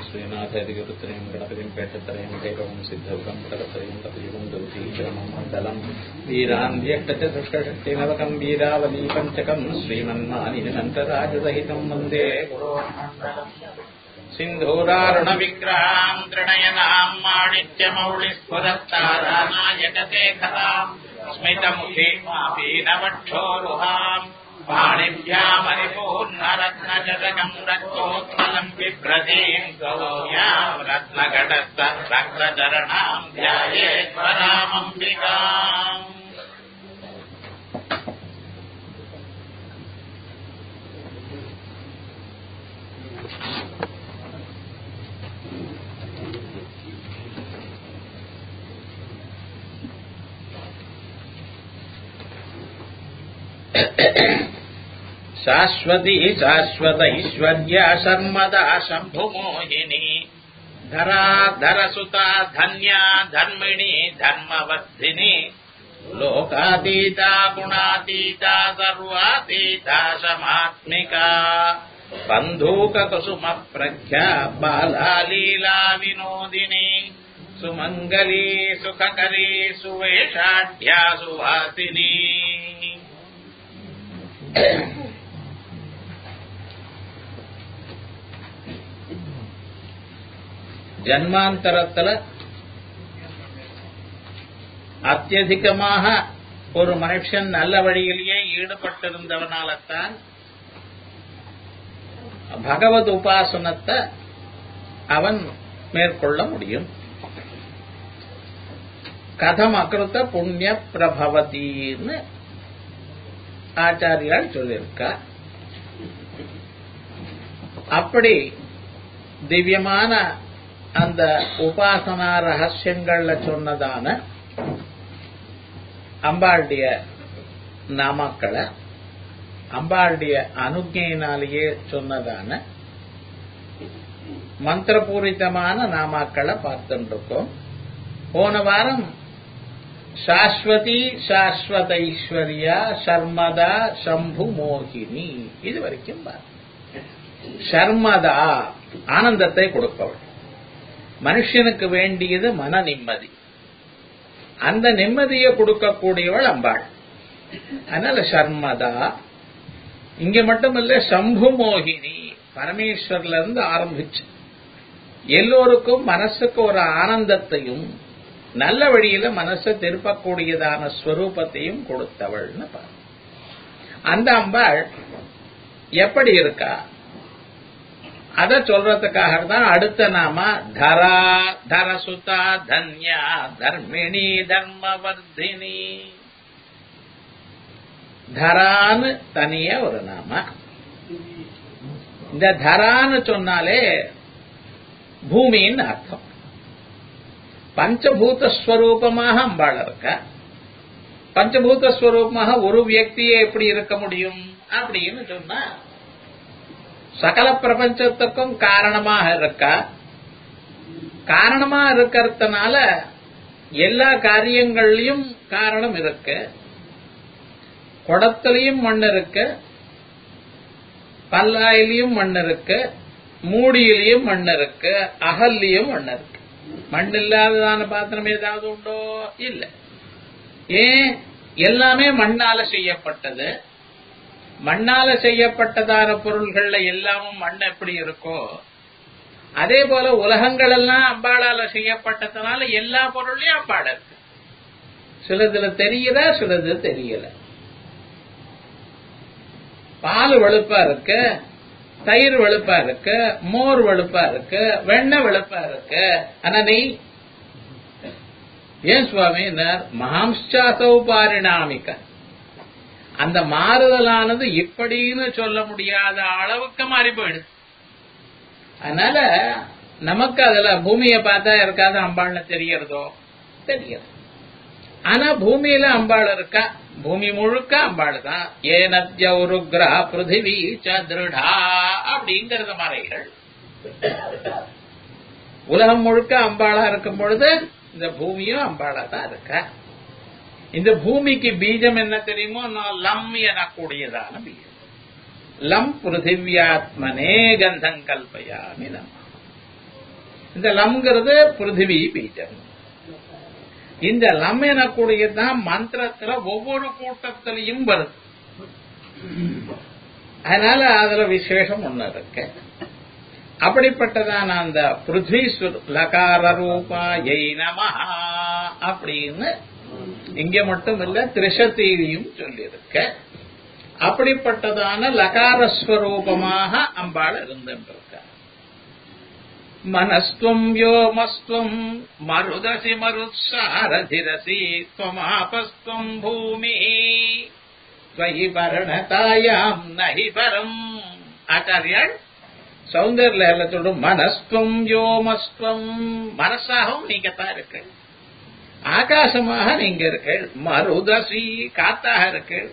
श्रीनाथयतिगुरुत्रयं गणपतिं पेटत्रयं कैकवं सिद्धौकं कलत्रयं कपियुगं दौतीचरमं मण्डलं वीरान्ध्यष्टचतुष्कशक्तिनवकं वीरावली पञ्चकं श्रीमन्मानिनन्तराजसहितं वन्दे गुरोर्मण्डलम् सिन्धूरारुणविग्रहाम् त्रिणयनाम् माणिक्यमौलिस्फुरत्तारानायकशेखराम् स्मितमुखीमापीनवक्षोरुहाम् पाणिभ्यामरिपूर्णरत्नजगम् रक्तोत्पलम् बिभ्रतीम् गौर्याम् रत्नघटस्थ रक्तचरणाम् ध्यायेश्वरामम्बिकाम् शाश्वती शाश्वतैश्वर्या शर्मदा शम्भुमोहिनी धरा धरसुता धन्या धर्मिणी धर्मवर्धिनी लोकातीता गुणातीता सर्वातीता समात्मिका बन्धूककुसुमप्रख्या बाला लीला विनोदिनी सुमङ्गली सुखकरी सुवेषाढ्या सुवासिनी ஜன்மாந்தரத்துல அத்தியதிகமாக ஒரு மனுஷன் நல்ல வழியிலேயே ஈடுபட்டிருந்தவனால்தான் பகவத் உபாசனத்தை அவன் மேற்கொள்ள முடியும் கதம் அகிருத்த புண்ணிய பிரபவதின்னு ஆச்சாரியால் சொல்லியிருக்கா அப்படி திவ்யமான அந்த உபாசனா ரகசியங்கள்ல சொன்னதான அம்பாளுடைய நாமாக்களை அம்பாளுடைய அனுஜையினாலேயே சொன்னதான மந்திரபூரிதமான நாமாக்களை பார்த்துட்டு இருக்கோம் போன வாரம் சாஸ்வதி சாஸ்வத ஐஸ்வர்யா சர்மதா சம்பு மோகினி இது வரைக்கும் சர்மதா ஆனந்தத்தை கொடுப்பவள் மனுஷனுக்கு வேண்டியது மன நிம்மதி அந்த நிம்மதியை கொடுக்கக்கூடியவள் அம்பாள் அதனால சர்மதா இங்க மட்டுமல்ல சம்பு மோகினி பரமேஸ்வர்ல இருந்து ஆரம்பிச்சு எல்லோருக்கும் மனசுக்கு ஒரு ஆனந்தத்தையும் நல்ல வழியில மனசை திருப்பக்கூடியதான ஸ்வரூபத்தையும் கொடுத்தவள்னு பாரு அந்த அம்பாள் எப்படி இருக்கா அத சொல்றதுக்காக தான் அடுத்த நாம தரா தரசுதா தன்யா தர்மிணி தர்மவர்தினி தரான்னு தனிய ஒரு நாம இந்த தரான்னு சொன்னாலே பூமின்னு அர்த்தம் பஞ்சபூத ஸ்வரூபமாக அம்பாள் இருக்க பஞ்சபூத ஸ்வரூபமாக ஒரு வியக்தியே எப்படி இருக்க முடியும் அப்படின்னு சொன்னா சகல பிரபஞ்சத்துக்கும் காரணமாக இருக்கா காரணமா இருக்கிறதுனால எல்லா காரியங்கள்லயும் காரணம் இருக்கு குடத்திலையும் மண் இருக்கு பல்லாயிலையும் மண் இருக்கு மூடியிலையும் மண் இருக்கு அகல்லையும் மண் இருக்கு மண் இல்லாததான பாத்திரம் ஏதாவது உண்டோ இல்ல ஏன் எல்லாமே மண்ணால செய்யப்பட்டது மண்ணால செய்யப்பட்டதான பொருள்கள்ல எல்லாமும் மண் எப்படி இருக்கோ அதே போல உலகங்கள் எல்லாம் அம்பாளால செய்யப்பட்டதுனால எல்லா பொருளையும் அம்பாள் இருக்கு சிலதுல தெரியல சிலது தெரியல பால் வெளுப்பா இருக்கு தயிர் வெளுப்பா இருக்கு மோர் வெளுப்பா இருக்கு வெண்ணெய் வெளுப்பா இருக்கு ஆனா நெய் ஏன் சுவாமி மகாம்சாசௌ பாரிணாமிக்க அந்த மாறுதலானது இப்படின்னு சொல்ல முடியாத அளவுக்கு மாறி போயிடுது அதனால நமக்கு அதுல பூமியை பார்த்தா இருக்காது அம்பாள்னு தெரியறதோ தெரியாது ஆனா பூமியில அம்பாள் இருக்கா பூமி முழுக்க அம்பாள் தான் ஏனத்யௌருக்ரா பிருத்திவி சதுருடா அப்படிங்கறது மறைகள் உலகம் முழுக்க அம்பாளா இருக்கும் பொழுது இந்த பூமியும் அம்பாளா தான் இருக்கா இந்த பூமிக்கு பீஜம் என்ன தெரியுமோ நான் லம் எனக்கூடியதான பீஜம் லம் பிருத்திவியாத்மனே கந்தம் கல்பயாமி நம்ம இந்த லம்ங்கிறது பிருத்திவி பீஜம் இந்த லம் எனக்கூடியதான் மந்திரத்துல ஒவ்வொரு கூட்டத்திலையும் வருது அதனால அதுல விசேஷம் ஒண்ணு இருக்கு அப்படிப்பட்டதான அந்த பிருத்வி லகார ரூபா எய் நமஹா அப்படின்னு இங்க மட்டும் இல்ல திரிசத்தீவியும் சொல்லியிருக்க அப்படிப்பட்டதான லகாரஸ்வரூபமாக அம்பாள் இருந்துருக்க மனஸ்துவம் யோமஸ்துவம் மருதசி மருத்சாரதிரசி துவமாபஸ்துவம் பூமி त्वयि பரணதாயாம் நஹி பரம் ஆச்சாரியால் சௌந்தர்ல சொல்லும் மனஸ்துவம் யோமஸ்துவம் மனசாகவும் நீங்க தான் இருக்கு ஆகாசமாக நீங்க இருக்கு மருதசி காத்தாக இருக்கு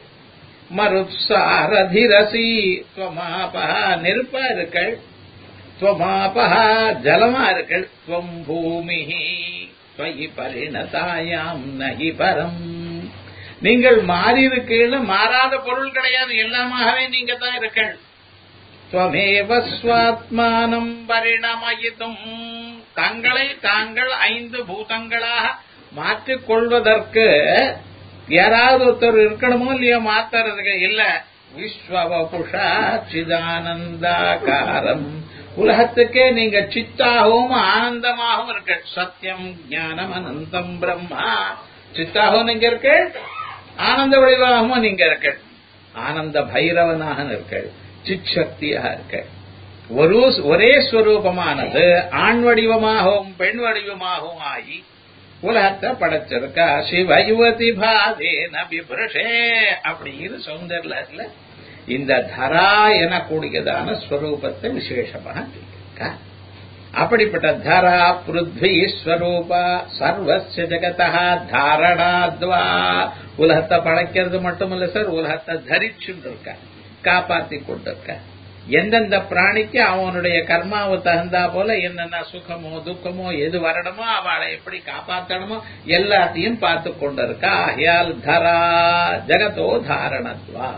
மருத்சாரதிரசி துவமாபா நெருப்பா இருக்கள் துவமாபா ஜலமா இருக்கள் துவம் பூமி துவயி பரிணதாயாம் நகி பரம் நீங்கள் மாறி இருக்கீங்க மாறாத பொருள் கிடையாது எல்லாமாகவே நீங்க தான் இருக்கள் துவமேவ ஸ்வாத்மானம் பரிணமயிதும் தங்களை தாங்கள் ஐந்து பூதங்களாக மாற்றிக் கொள்வதற்கு யாராவது ஒருத்தர் இருக்கணுமோ இல்லையோ மாத்துறதுக்கு இல்ல விஸ்வபுஷா சிதானந்தாகாரம் உலகத்துக்கே நீங்க சித்தாகவும் ஆனந்தமாகவும் இருக்க சத்தியம் ஞானம் அனந்தம் பிரம்மா சித்தாகவும் நீங்க இருக்க ஆனந்த வடிவாகவும் நீங்க இருக்க ஆனந்த பைரவனாக இருக்க சித் சக்தியாக இருக்க ஒரு ஒரே ஸ்வரூபமானது ஆண் வடிவமாகவும் பெண் வடிவமாகவும் ஆகி உலகத்தை படைச்சிருக்கா சிவ யுவதி பாதேன விபிருஷே அப்படின்னு சௌந்தர்ல இந்த தரா எனக்கூடியதான ஸ்வரூபத்தை விசேஷமாக சொல்லியிருக்கா அப்படிப்பட்ட தரா பிருத்வி ஸ்வரூபா சர்வஸ்ய ஜெகதா தாரணாத்வா உலகத்தை படைக்கிறது மட்டுமல்ல சார் உலகத்தை தரிச்சுட்டு இருக்க காப்பாத்தி கொண்டிருக்க எந்தெந்த பிராணிக்கு அவனுடைய கர்மாவை தகுந்தா போல என்னென்ன சுகமோ துக்கமோ எது வரணுமோ அவளை எப்படி காப்பாற்றணுமோ எல்லாத்தையும் பார்த்து கொண்டிருக்கா ஆகையால் தரா ஜெகதோ தாரணத்வா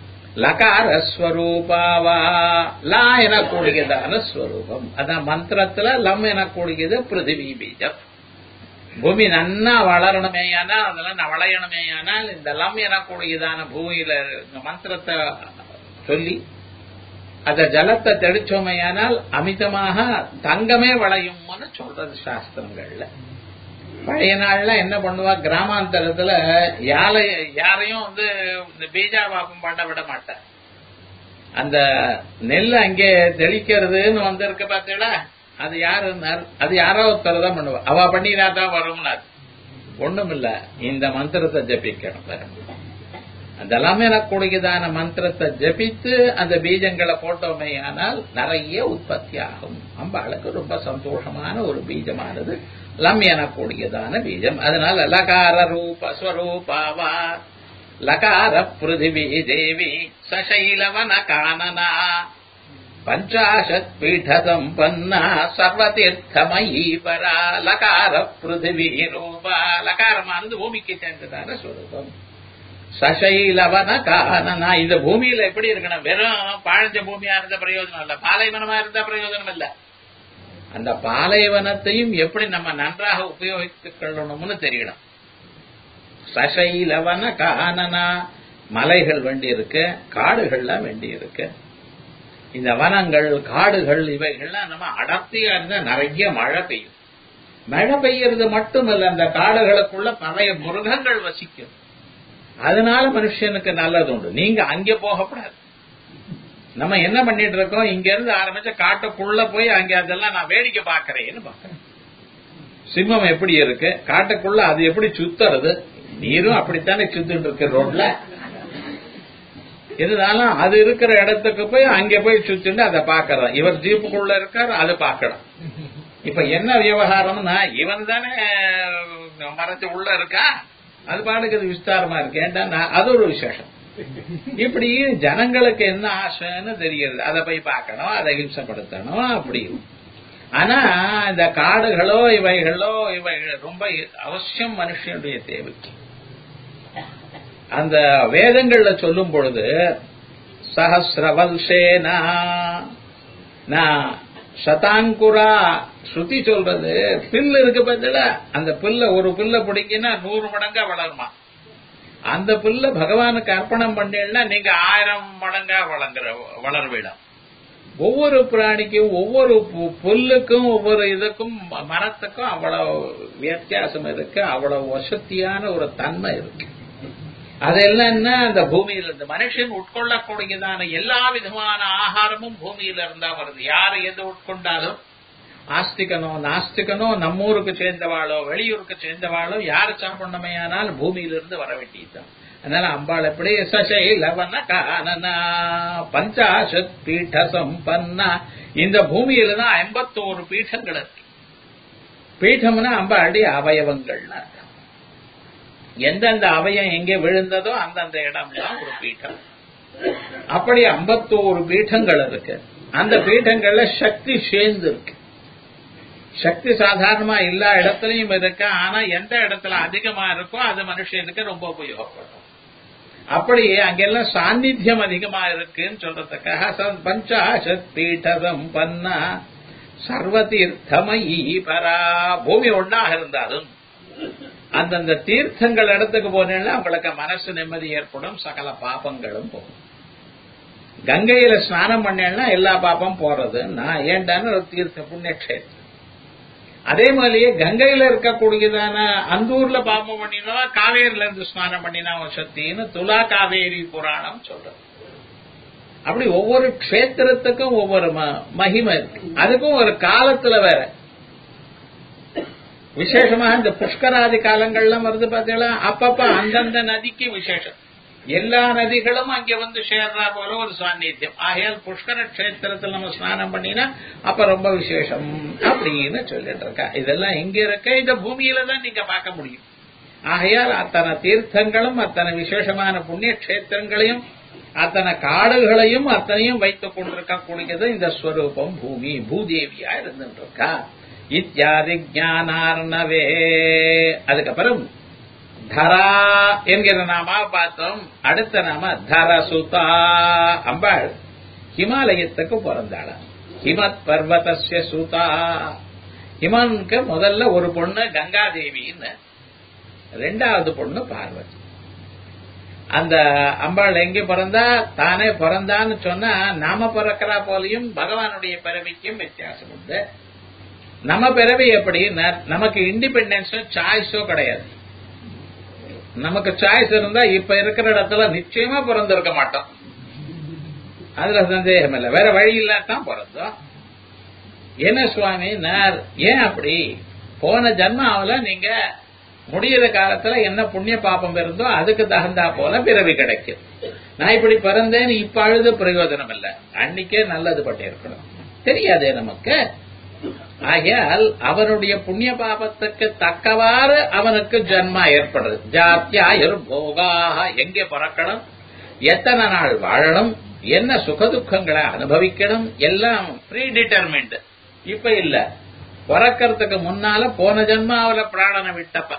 லகாரஸ்வரூபாவா லா எனக்கூடியதான ஸ்வரூபம் அதான் மந்திரத்துல லம் எனக்கூடியது பிருத்திவி பீஜம் பூமி நன்னா வளரணுமே ஆனால் அதெல்லாம் வளையணுமே ஆனால் இந்த லம் எனக்கூடியதான பூமியில இந்த மந்திரத்தை சொல்லி அந்த ஜலத்தை தெளிச்சோமையானால் அமிதமாக தங்கமே வளையும்னு சொல்றது சாஸ்திரங்கள்ல பழைய நாள்ல என்ன பண்ணுவா கிராமாந்தரத்துல யாரை யாரையும் வந்து இந்த பீஜாபாபம் பண்ண விட மாட்டார் அந்த நெல் அங்கே தெளிக்கிறதுன்னு வந்திருக்க பார்த்தீங்களா அது யாரு அது யாரோ ஒருத்தர் தான் பண்ணுவா அவ பண்ணினா தான் வரும்னார் ஒண்ணும் இல்ல இந்த மந்திரத்தை ஜபிக்கணும் அதெல்லாமே எனக்கூடியதான மந்திரத்தை ஜபித்து அந்த பீஜங்களை போட்டோமே ஆனால் நிறைய உற்பத்தி ஆகும் அம்பாளுக்கு ரொம்ப சந்தோஷமான ஒரு பீஜமானது லம் எனக்கூடியதான பீஜம் அதனால லகார ரூப ஸ்வரூபாவா லகார பிருதிவி தேவி சசைலவன கானனா பஞ்சாசத் பீட சம்பன்னா சர்வதீர்த்தமயீ பரா லகார பிருதிவி ரூபா லகாரமானது பூமிக்கு சேர்ந்ததான ஸ்வரூபம் சசைலவன கானனா இந்த பூமியில எப்படி இருக்கணும் வெறும் பாழஞ்ச பூமியா இருந்த பிரயோஜனம் இல்ல பாலைவனமா இருந்த பிரயோஜனம் இல்ல அந்த பாலைவனத்தையும் எப்படி நம்ம நன்றாக உபயோகித்துக் கொள்ளணும்னு தெரியணும் சசைலவன கானனா மலைகள் வேண்டி இருக்கு காடுகள்லாம் வேண்டி இருக்கு இந்த வனங்கள் காடுகள் இவைகள்லாம் நம்ம அடர்த்தியா இருந்தா நிறைய மழை பெய்யும் மழை பெய்யறது மட்டுமல்ல அந்த காடுகளுக்குள்ள பழைய மிருகங்கள் வசிக்கும் அதனால மனுஷனுக்கு நல்லது உண்டு நீங்க அங்கே போகக்கூடாது நம்ம என்ன பண்ணிட்டு இருக்கோம் இங்க இருந்து ஆரம்பிச்ச காட்டுக்குள்ள போய் அங்க அதெல்லாம் நான் வேடிக்கை பாக்குறேன்னு பாக்குறேன் சிம்மம் எப்படி இருக்கு காட்டுக்குள்ள அது எப்படி சுத்துறது நீரும் அப்படித்தானே சுத்திட்டு இருக்கு ரோட்ல இருந்தாலும் அது இருக்கிற இடத்துக்கு போய் அங்க போய் சுத்திட்டு அதை பாக்குறோம் இவர் ஜீப்புக்குள்ள இருக்காரு அது பாக்கணும் இப்ப என்ன விவகாரம்னா இவன் தானே மறைச்சு உள்ள இருக்கா அது பாட்டுக்கு அது விஸ்தாரமா இருக்கு ஏன்டா அது ஒரு விசேஷம் இப்படி ஜனங்களுக்கு என்ன ஆசைன்னு தெரிகிறது அதை போய் பார்க்கணும் அதை ஹிம்சப்படுத்தணும் அப்படி ஆனா இந்த காடுகளோ இவைகளோ இவைகள் ரொம்ப அவசியம் மனுஷனுடைய தேவைக்கு அந்த வேதங்கள்ல சொல்லும் பொழுது சஹசிரவல்சேனா நான் சதாங்குரா ஸ்ருதி சொல்றது பில்லு இருக்கு பதில அந்த பில்ல ஒரு பில்ல பிடிக்கினா நூறு மடங்கா வளருமா அந்த பில்ல பகவானுக்கு அர்ப்பணம் பண்ணீங்கன்னா நீங்க ஆயிரம் மடங்கா வளங்குற வளர்விடும் ஒவ்வொரு பிராணிக்கும் ஒவ்வொரு பு- புல்லுக்கும் ஒவ்வொரு இதுக்கும் ம- மரத்துக்கும் அவ்வளவு வித்தியாசம் இருக்கு அவ்வளவு வசதியான ஒரு தன்மை இருக்கு அதெல்லாம் என்ன அந்த பூமியில இருந்து மனுஷன் உட்கொள்ளக்கூடியதான எல்லா விதமான ஆகாரமும் பூமியில இருந்தா வருது யாரு எது உட்கொண்டாலும் ஆஸ்திகனோ நாஸ்திகனோ நம்மூருக்கு சேர்ந்தவாளோ வெளியூருக்கு சேர்ந்தவாளோ யாரு சாப்பிடணுமையானால் பூமியிலிருந்து வர வேண்டியதுதான் அதனால அம்பாள் எப்படி சசைலவன கானனா பஞ்சாசத் பீட சம்பன்னா இந்த பூமியில தான் ஐம்பத்தோரு பீഠங்கள் இருக்கு பீഠம்னா அம்பாளுடைய அவயவங்கள்னு அர்த்தம் எந்தெந்த அவயம் எங்கே விழுந்ததோ அந்தந்த இடம் தான் ஒரு பீഠம் அப்படி ஐம்பத்தோரு பீഠங்கள் இருக்கு அந்த பீഠங்கள்ல சக்தி சேர்ந்து இருக்கு சக்தி சாதாரணமா எல்லா இடத்துலயும் இருக்கு ஆனா எந்த இடத்துல அதிகமா இருக்கோ அது மனுஷனுக்கு ரொம்ப உபயோகப்படும் அப்படி அங்கெல்லாம் சாநித்தியம் அதிகமா இருக்குன்னு சொல்றதுக்காக ச- பஞ்சாசத் பீட்டதம் பண்ணா சர்வதீர்த்தமயி பரா பூமி ஒண்ணாக இருந்தாலும் அந்தந்த தீர்த்தங்கள் இடத்துக்கு போனேன்னா உங்களுக்கு மனசு நிம்மதி ஏற்படும் சகல பாபங்களும் போகும் கங்கையில ஸ்நானம் பண்ணேன்னா எல்லா பாப்பம் போறது நான் ஏண்டான்னு ஒரு தீர்த்த புண்ணியக்ஷேத்திரம் அதே மாதிரியே கங்கையில இருக்கக்கூடியதான அந்தூர்ல பாபம் பண்ணினா காவேரியில இருந்து ஸ்நானம் பண்ணினா சக்தின்னு துலா காவேரி புராணம் சொல்றது அப்படி ஒவ்வொரு க்ஷேத்திரத்துக்கும் ஒவ்வொரு ம- மகிமை இருக்கு அதுக்கும் ஒரு காலத்துல வேற விசேஷமா இந்த புஷ்கராதி காலங்கள்லாம் வருது பாத்தீங்களா அப்பப்ப அந்தந்த நதிக்கு விசேஷம் எல்லா நதிகளும் அங்க வந்து சேர்றா போல ஒரு சாநித்தியம் ஆகையால் புஷ்கர கஷேத்திரத்தில் நம்ம ஸ்நானம் பண்ணினா அப்ப ரொம்ப விசேஷம் அப்படின்னு சொல்லிட்டு இருக்கா இதெல்லாம் எங்க இருக்க இந்த பூமியில தான் நீங்க பார்க்க முடியும் ஆகையால் அத்தனை தீர்த்தங்களும் அத்தனை விசேஷமான புண்ணிய கஷேத்திரங்களையும் அத்தனை காடுகளையும் அத்தனையும் வைத்துக் கொண்டிருக்கக்கூடியது இந்த ஸ்வரூபம் பூமி பூதேவியா இருந்துட்டு இருக்கா இத்தியாதி ஞானார்ணவே அதுக்கப்புறம் தரா என்கிற நாமா பார்த்தோம் அடுத்த நாம தரசுதா அம்பாள் ஹிமாலயத்துக்கு பிறந்தாளா ஹிமத் பர்வதஸ்ய சுதா ஹிமனுக்கு முதல்ல ஒரு பொண்ணு கங்காதேவின்னு ரெண்டாவது பொண்ணு பார்வதி அந்த அம்பாள் எங்க பிறந்தா தானே பிறந்தான்னு சொன்னா நாம பிறக்கிறா போலையும் பகவானுடைய பிறவிக்கும் வித்தியாசம் உண்டு நம்ம பிறவி எப்படி ந- நமக்கு இண்டிபெண்டன்ஸோ சாய்ஸோ கிடையாது நமக்கு சாய்ஸ் இருந்தா இப்ப இருக்கிற இடத்துல நிச்சயமா பிறந்திருக்க மாட்டோம் அதுல சந்தேகம் இல்லை வேற வழி இல்லாதான் பிறந்தோம் என்ன சுவாமி நான் ஏன் அப்படி போன ஜன்மாவில நீங்க முடியிற காலத்துல என்ன புண்ணிய பாபம் இருந்தோ அதுக்கு தகுந்தா போல பிறவி கிடைக்கும் நான் இப்படி பிறந்தேன்னு இப்ப அழுது பிரயோஜனம் இல்லை அன்னைக்கே நல்லது பட்டு இருக்கணும் தெரியாதே நமக்கு ஆகையால் அவனுடைய புண்ணிய பாபத்துக்கு தக்கவாறு அவனுக்கு ஜன்மா ஏற்படுது ஜாத்தியாயுர் போகாக எங்கே பிறக்கணும் எத்தனை நாள் வாழணும் என்ன சுகதுக்கங்களை அனுபவிக்கணும் எல்லாம் ப்ரீ டிட்டர்மெண்ட் இப்ப இல்ல பிறக்கிறதுக்கு முன்னால போன ஜென்மாவில பிராணனை விட்டப்ப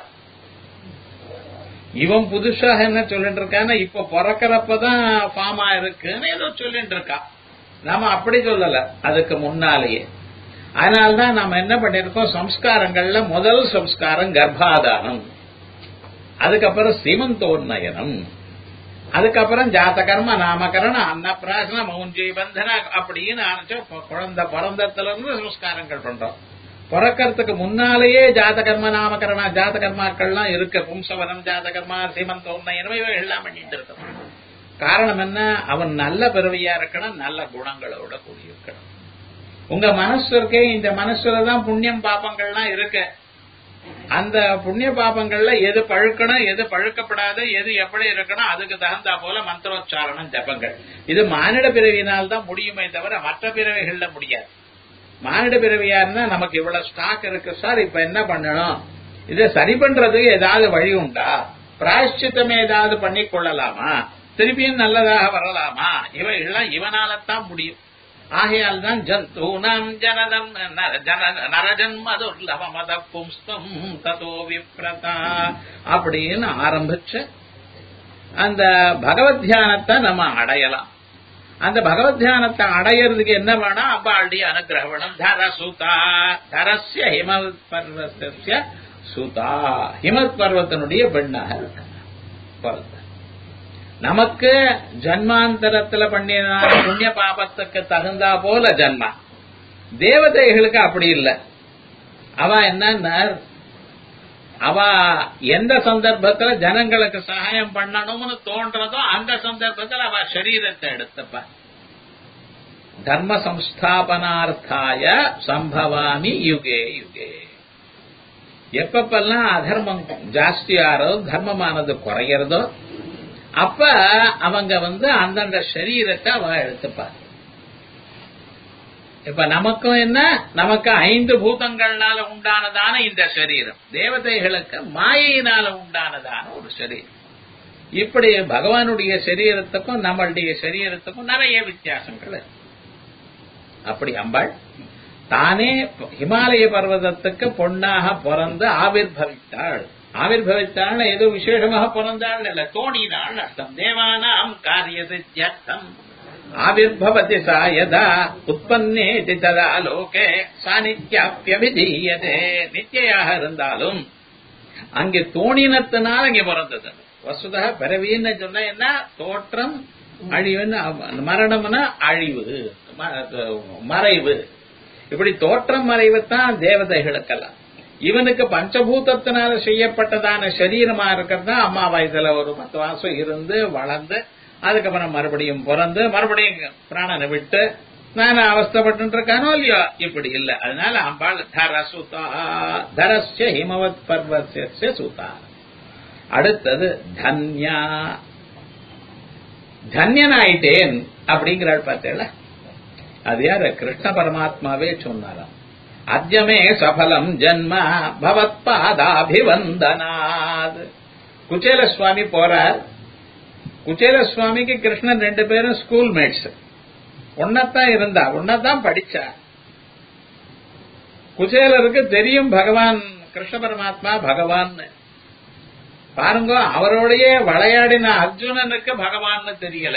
இவன் புதுசாக என்ன சொல்லிட்டு இருக்கான்னா இப்ப பிறக்கிறப்பதான் ஃபார்மா இருக்குன்னு ஏதோ சொல்லிட்டு இருக்கான் நாம அப்படி சொல்லல அதுக்கு முன்னாலேயே அதனால்தான் நாம என்ன பண்ணிருக்கோம் சம்ஸ்காரங்கள்ல முதல் சம்ஸ்காரம் கர்ப்பாதானம் அதுக்கப்புறம் சீமந்தோன்னயனம் அதுக்கப்புறம் ஜாத்தகர்ம நாமகரணம் அன்னப்பிராசனம் மௌஞ்சி பந்தன அப்படின்னு ஆரம்பிச்சு கு- குழந்தை பிறந்தத்துல இருந்து சம்ஸ்காரங்கள் பண்றோம் பிறக்கிறதுக்கு முன்னாலேயே ஜாதகர்ம நாமகரண ஜாதகர்மாக்கள்லாம் இருக்கு பும்சவனம் ஜாதகர்மா சீமந்தோன்னயனம் இவை எல்லாம் பண்ணிட்டு இருக்கோம் காரணம் என்ன அவன் நல்ல பிறவியா இருக்கணும் நல்ல குணங்களோட கூடியிருக்கணும் உங்க மனசு இருக்கே இந்த மனசுல தான் புண்ணியம் பாப்பங்கள்லாம் இருக்கு அந்த புண்ணிய பாபங்கள்ல எது பழுக்கணும் எது பழுக்கப்படாது எது எப்படி இருக்கணும் அதுக்கு தகுந்தா போல மந்திரோச்சாரணம் ஜபங்கள் இது மானிட பிறவியினால் தான் முடியுமே தவிர மற்ற பிறவிகள்ல முடியாது மானிட பிறவியா இருந்தா நமக்கு இவ்வளவு ஸ்டாக் இருக்கு சார் இப்ப என்ன பண்ணணும் இதை சரி பண்றதுக்கு ஏதாவது வழி உண்டா பிராயஷ்சித்தம் ஏதாவது பண்ணி கொள்ளலாமா திருப்பியும் நல்லதாக வரலாமா இவைகள்லாம் இவனாலத்தான் முடியும் ஆகையால் தான் ஜந்தூனாம் ஜனதம் நர- ஜன- நரஜன்ம துர்லப மத பும்ஸ்தம் ததோ விப்ரதா அப்படின்னு ஆரம்பிச்சு அந்த பகவத் தியானத்தை நம்ம அடையலாம் அந்த பகவத் தியானத்தை அடையிறதுக்கு என்ன வேணும் அம்பாளுடைய அனுகிரகம் வேணும் தரசுதா தரஸ்ய ஹிமவத் பர்வத்திய சுதா ஹிமத் பர்வத்தினுடைய பெண்ணாக இருக்க பிறந்த. நமக்கு ஜன்மாந்தரத்துல பண்ணின புண்ணிய பாபத்துக்கு தகுந்தா போல ஜன்மா தேவதைகளுக்கு அப்படி இல்லை அவ என்னன்னா அவ எந்த சந்தர்ப்பத்துல ஜனங்களுக்கு சகாயம் பண்ணணும்னு தோன்றதோ அந்த சந்தர்ப்பத்தில் அவ சரீரத்தை எடுத்துப்பா தர்ம சம்ஸ்தாபனார்த்தாய சம்பவாமி யுகே யுகே எப்பப்பெல்லாம் அதர்மம் ஜாஸ்தியாரோ தர்மமானது குறையறதோ அப்ப அவங்க வந்து அந்தந்த சரீரத்தை அவ எடுத்துப்பா இப்ப நமக்கும் என்ன நமக்கு ஐந்து பூதங்கள்னால உண்டானதான இந்த சரீரம் தேவதைகளுக்கு மாயையினால உண்டானதான ஒரு சரீரம் இப்படி பகவானுடைய சரீரத்துக்கும் நம்மளுடைய சரீரத்துக்கும் நிறைய வித்தியாசங்கள் இருக்கு. அப்படி அம்பாள் தானே ஹிமாலய பர்வதத்துக்கு பொன்னாக பிறந்து ஆவிர்பவித்தாள் ஆவிர்பவித்தாள் ஏதோ விசேஷமாக பிறந்தாள் இல்ல தோணினாள் அர்த்தம் தேவானாம் காரிய சித்தியர்த்தம் ஆவிர்பவதி சா யதா உற்பத்தேதி ததா லோகே சாநித்யாப்பியவிதீயதே நித்தியாக இருந்தாலும் அங்கே தோணினத்தினால் அங்கே பிறந்தது வசுதா பிறவின்னு சொன்னா என்ன தோற்றம் அழிவுன்னு அவ- மரணம்னா அழிவு ம- மறைவு இப்படி தோற்றம் மறைவு தான் தேவதைகளுக்கெல்லாம் இவனுக்கு பஞ்சபூதத்தினால செய்யப்பட்டதான சரீரமா இருக்கிறது தான் அம்மா வயசுல ஒரு பத்து மாசம் இருந்து வளர்ந்து அதுக்கப்புறம் மறுபடியும் பிறந்து மறுபடியும் பிராணனை விட்டு நான் அவஸ்தப்பட்டு இருக்கானோ இல்லையோ இப்படி இல்ல அதனால அம்பாள் தரசுதா தரஸ்ய ஹிமவத் பர்வசிய சுதா அடுத்தது தன்யா தன்யனாயிட்டேன் அப்படிங்கிறாள் பார்த்தேல அது யாரு கிருஷ்ண பரமாத்மாவே சொன்னாராம் அத்தியமே சபலம் ஜன்ம பவத் பாதாபிவந்தனாத் குச்சேல சுவாமி போறார் குச்சேல சுவாமிக்கு கிருஷ்ணன் ரெண்டு பேரும் ஸ்கூல் மேட்ஸ் ஒன்னத்தான் இருந்தா ஒன்னதான் படிச்சா குச்சேலருக்கு தெரியும் பகவான் கிருஷ்ண பரமாத்மா பகவான் பாருங்க அவரோடயே விளையாடின அர்ஜுனனுக்கு பகவான்னு தெரியல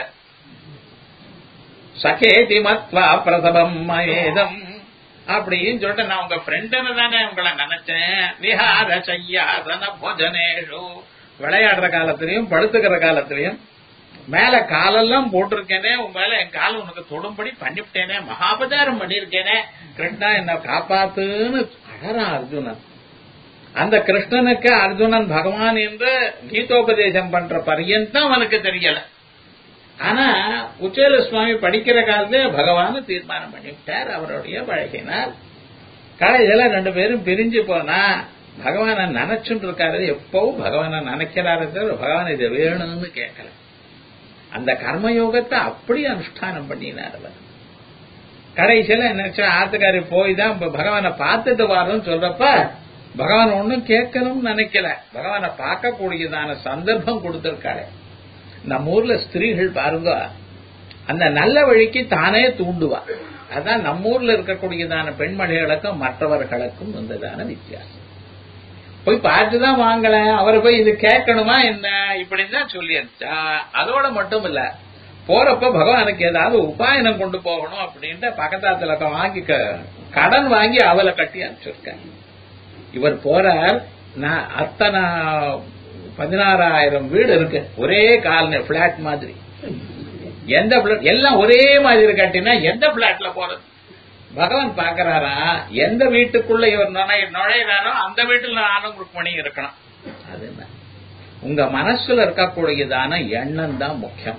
சகேதி மத்வா பிரசவம் மயேதம் அப்படின்னு சொல்லிட்டு நான் உங்க ஃப்ரெண்டுன்னு தானே உங்களை நினைச்சேன் விஹார சையாசன போஜனேஷு விளையாடுற காலத்திலையும் படுத்துக்கிற காலத்திலையும் மேல காலெல்லாம் போட்டிருக்கேனே உன் மேல என் கால் உனக்கு தொடும்படி பண்ணிவிட்டேனே மகாபச்சாரம் பண்ணிருக்கேனே கிருஷ்ணா என்ன காப்பாத்துன்னு அழறான் அர்ஜுனன் அந்த கிருஷ்ணனுக்கு அர்ஜுனன் பகவான் என்று கீதோபதேசம் பண்ற பரியந்தம் அவனுக்கு தெரியல ஆனா உச்சேல சுவாமி படிக்கிற காலத்துல பகவான் தீர்மானம் பண்ணிவிட்டார் அவருடைய பழகினார் கடைசியில ரெண்டு பேரும் பிரிஞ்சு போனா பகவான நினைச்சுட்டு இருக்காரு எப்பவும் பகவான நினைக்கிறாரு தவிர பகவான் இது வேணும்னு கேட்கல அந்த கர்மயோகத்தை அப்படி அனுஷ்டானம் பண்ணினார் அவர் கடைசியில நினைச்சா ஆத்துக்காரி போய் தான் இப்ப பகவானை பார்த்துட்டு வரோம்னு சொல்றப்ப பகவான் ஒன்னும் கேட்கணும்னு நினைக்கல பகவானை பார்க்கக்கூடியதான சந்தர்ப்பம் கொடுத்திருக்காரு நம்ம ஊர்ல ஸ்திரீகள் பாருங்க அந்த நல்ல வழிக்கு தானே தூண்டுவா அதான் நம்ம ஊர்ல இருக்கக்கூடியதான பெண்மணிகளுக்கும் மற்றவர்களுக்கும் வந்ததான வித்தியாசம் போய் பார்த்துதான் வாங்கல அவரை போய் இது கேட்கணுமா என்ன இப்படின்னு தான் சொல்லி அனுப்பிச்சா அதோட மட்டும் இல்ல போறப்ப பகவானுக்கு ஏதாவது உபாயனம் கொண்டு போகணும் அப்படின்ட்டு பக்கத்தாத்துல வாங்கி க- கடன் வாங்கி அவளை கட்டி அனுப்பிச்சிருக்காங்க இவர் போறார் நான் அத்தனை பதினாறாயிரம் வீடு இருக்கு ஒரே காலனி பிளாட் மாதிரி எந்த பிளாட் எல்லாம் ஒரே மாதிரி கட்டினா எந்த பிளாட்ல போறது பகவான் பாக்குறாரா எந்த வீட்டுக்குள்ள இவர் நுழை- நுழையிறாரோ அந்த வீட்டுல நானும் ருக்மணி இருக்கணும் அது என்ன உங்க மனசுல இருக்கக்கூடியதான எண்ணம் தான் முக்கியம்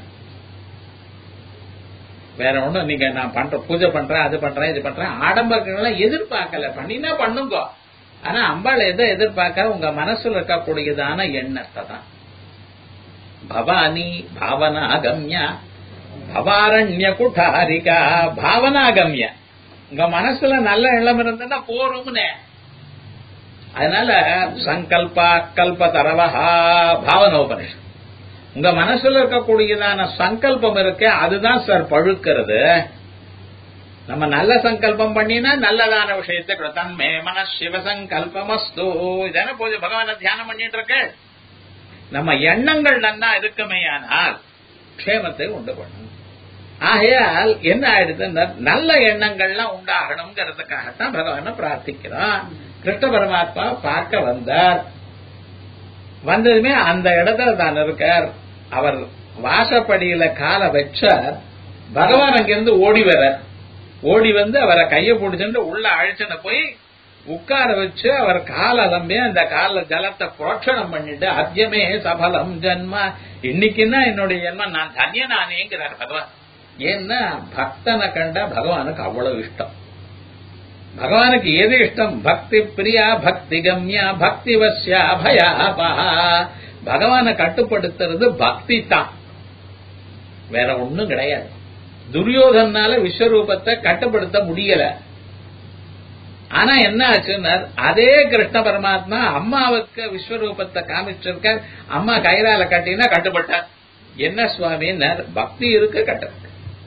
வேற ஒண்ணும் நீங்க நான் பண்ற பூஜை பண்றேன் அது பண்றேன் இது பண்றேன் ஆடம்பரங்கள்லாம் எதிர்பார்க்கல பண்ணினா பண்ணுங்க ஆனா அம்பாள் எதை எதிர்பார்க்க உங்க மனசுல இருக்கக்கூடியதான எண்ணத்தை தான் பவானி பாவனாகம்யா பவாரண்ய குட்டாரிகா பாவனாகம்ய உங்க மனசுல நல்ல எண்ணம் இருந்ததுன்னா போரும்னே அதனால சங்கல்பா கல்ப தரவஹா பாவனோபனிஷம் உங்க மனசுல இருக்கக்கூடியதான சங்கல்பம் இருக்கு அதுதான் சார் பழுக்கிறது நம்ம நல்ல சங்கல்பம் பண்ணினா நல்லதான விஷயத்தை கொடு. தன்மே மன சிவ சங்கல்பமஸ்து இதான போது பகவான தியானம் பண்ணிட்டு இருக்க நம்ம எண்ணங்கள் நன்னா இருக்குமேயானால் க்ஷேமத்தை உண்டு பண்ணும் ஆகையால் என்ன ஆயிடுதுன்னா நல்ல எண்ணங்கள்லாம் உண்டாகணுங்கிறதுக்காகத்தான் பகவானை பிரார்த்திக்கிறோம் கிருஷ்ண பரமாத்மா பார்க்க வந்தார் வந்ததுமே அந்த இடத்துல தான் இருக்கார் அவர் வாசப்படியில காலை வச்சார் பகவான் அங்கிருந்து ஓடி வர ஓடி வந்து அவரை கைய பிடிச்சுட்டு உள்ள அழைச்சன போய் உட்கார வச்சு அவர் கால அலம்பி அந்த கால ஜலத்தை புரோட்சணம் பண்ணிட்டு அத்தியமே சபலம் ஜன்மா இன்னைக்குன்னா என்னுடைய ஜென்மம் நான் தன்யனானேங்கிறார் பகவான் ஏன்னா பக்தனை கண்டா பகவானுக்கு அவ்வளவு இஷ்டம் பகவானுக்கு எது இஷ்டம் பக்தி பிரியா பக்தி கம்யா பக்தி வசியா பயாபா பகவானை கட்டுப்படுத்துறது பக்தி தான் வேற ஒண்ணும் கிடையாது துரியோதனால விஸ்வரூபத்தை கட்டுப்படுத்த முடியல ஆனா என்ன ஆச்சுன்னா அதே கிருஷ்ண பரமாத்மா அம்மாவுக்கு விஸ்வரூபத்தை காமிச்சிருக்கார் அம்மா கைரால கட்டினா கட்டுப்பட்டார் என்ன சுவாமின்னார் பக்தி இருக்கு கட்டுறது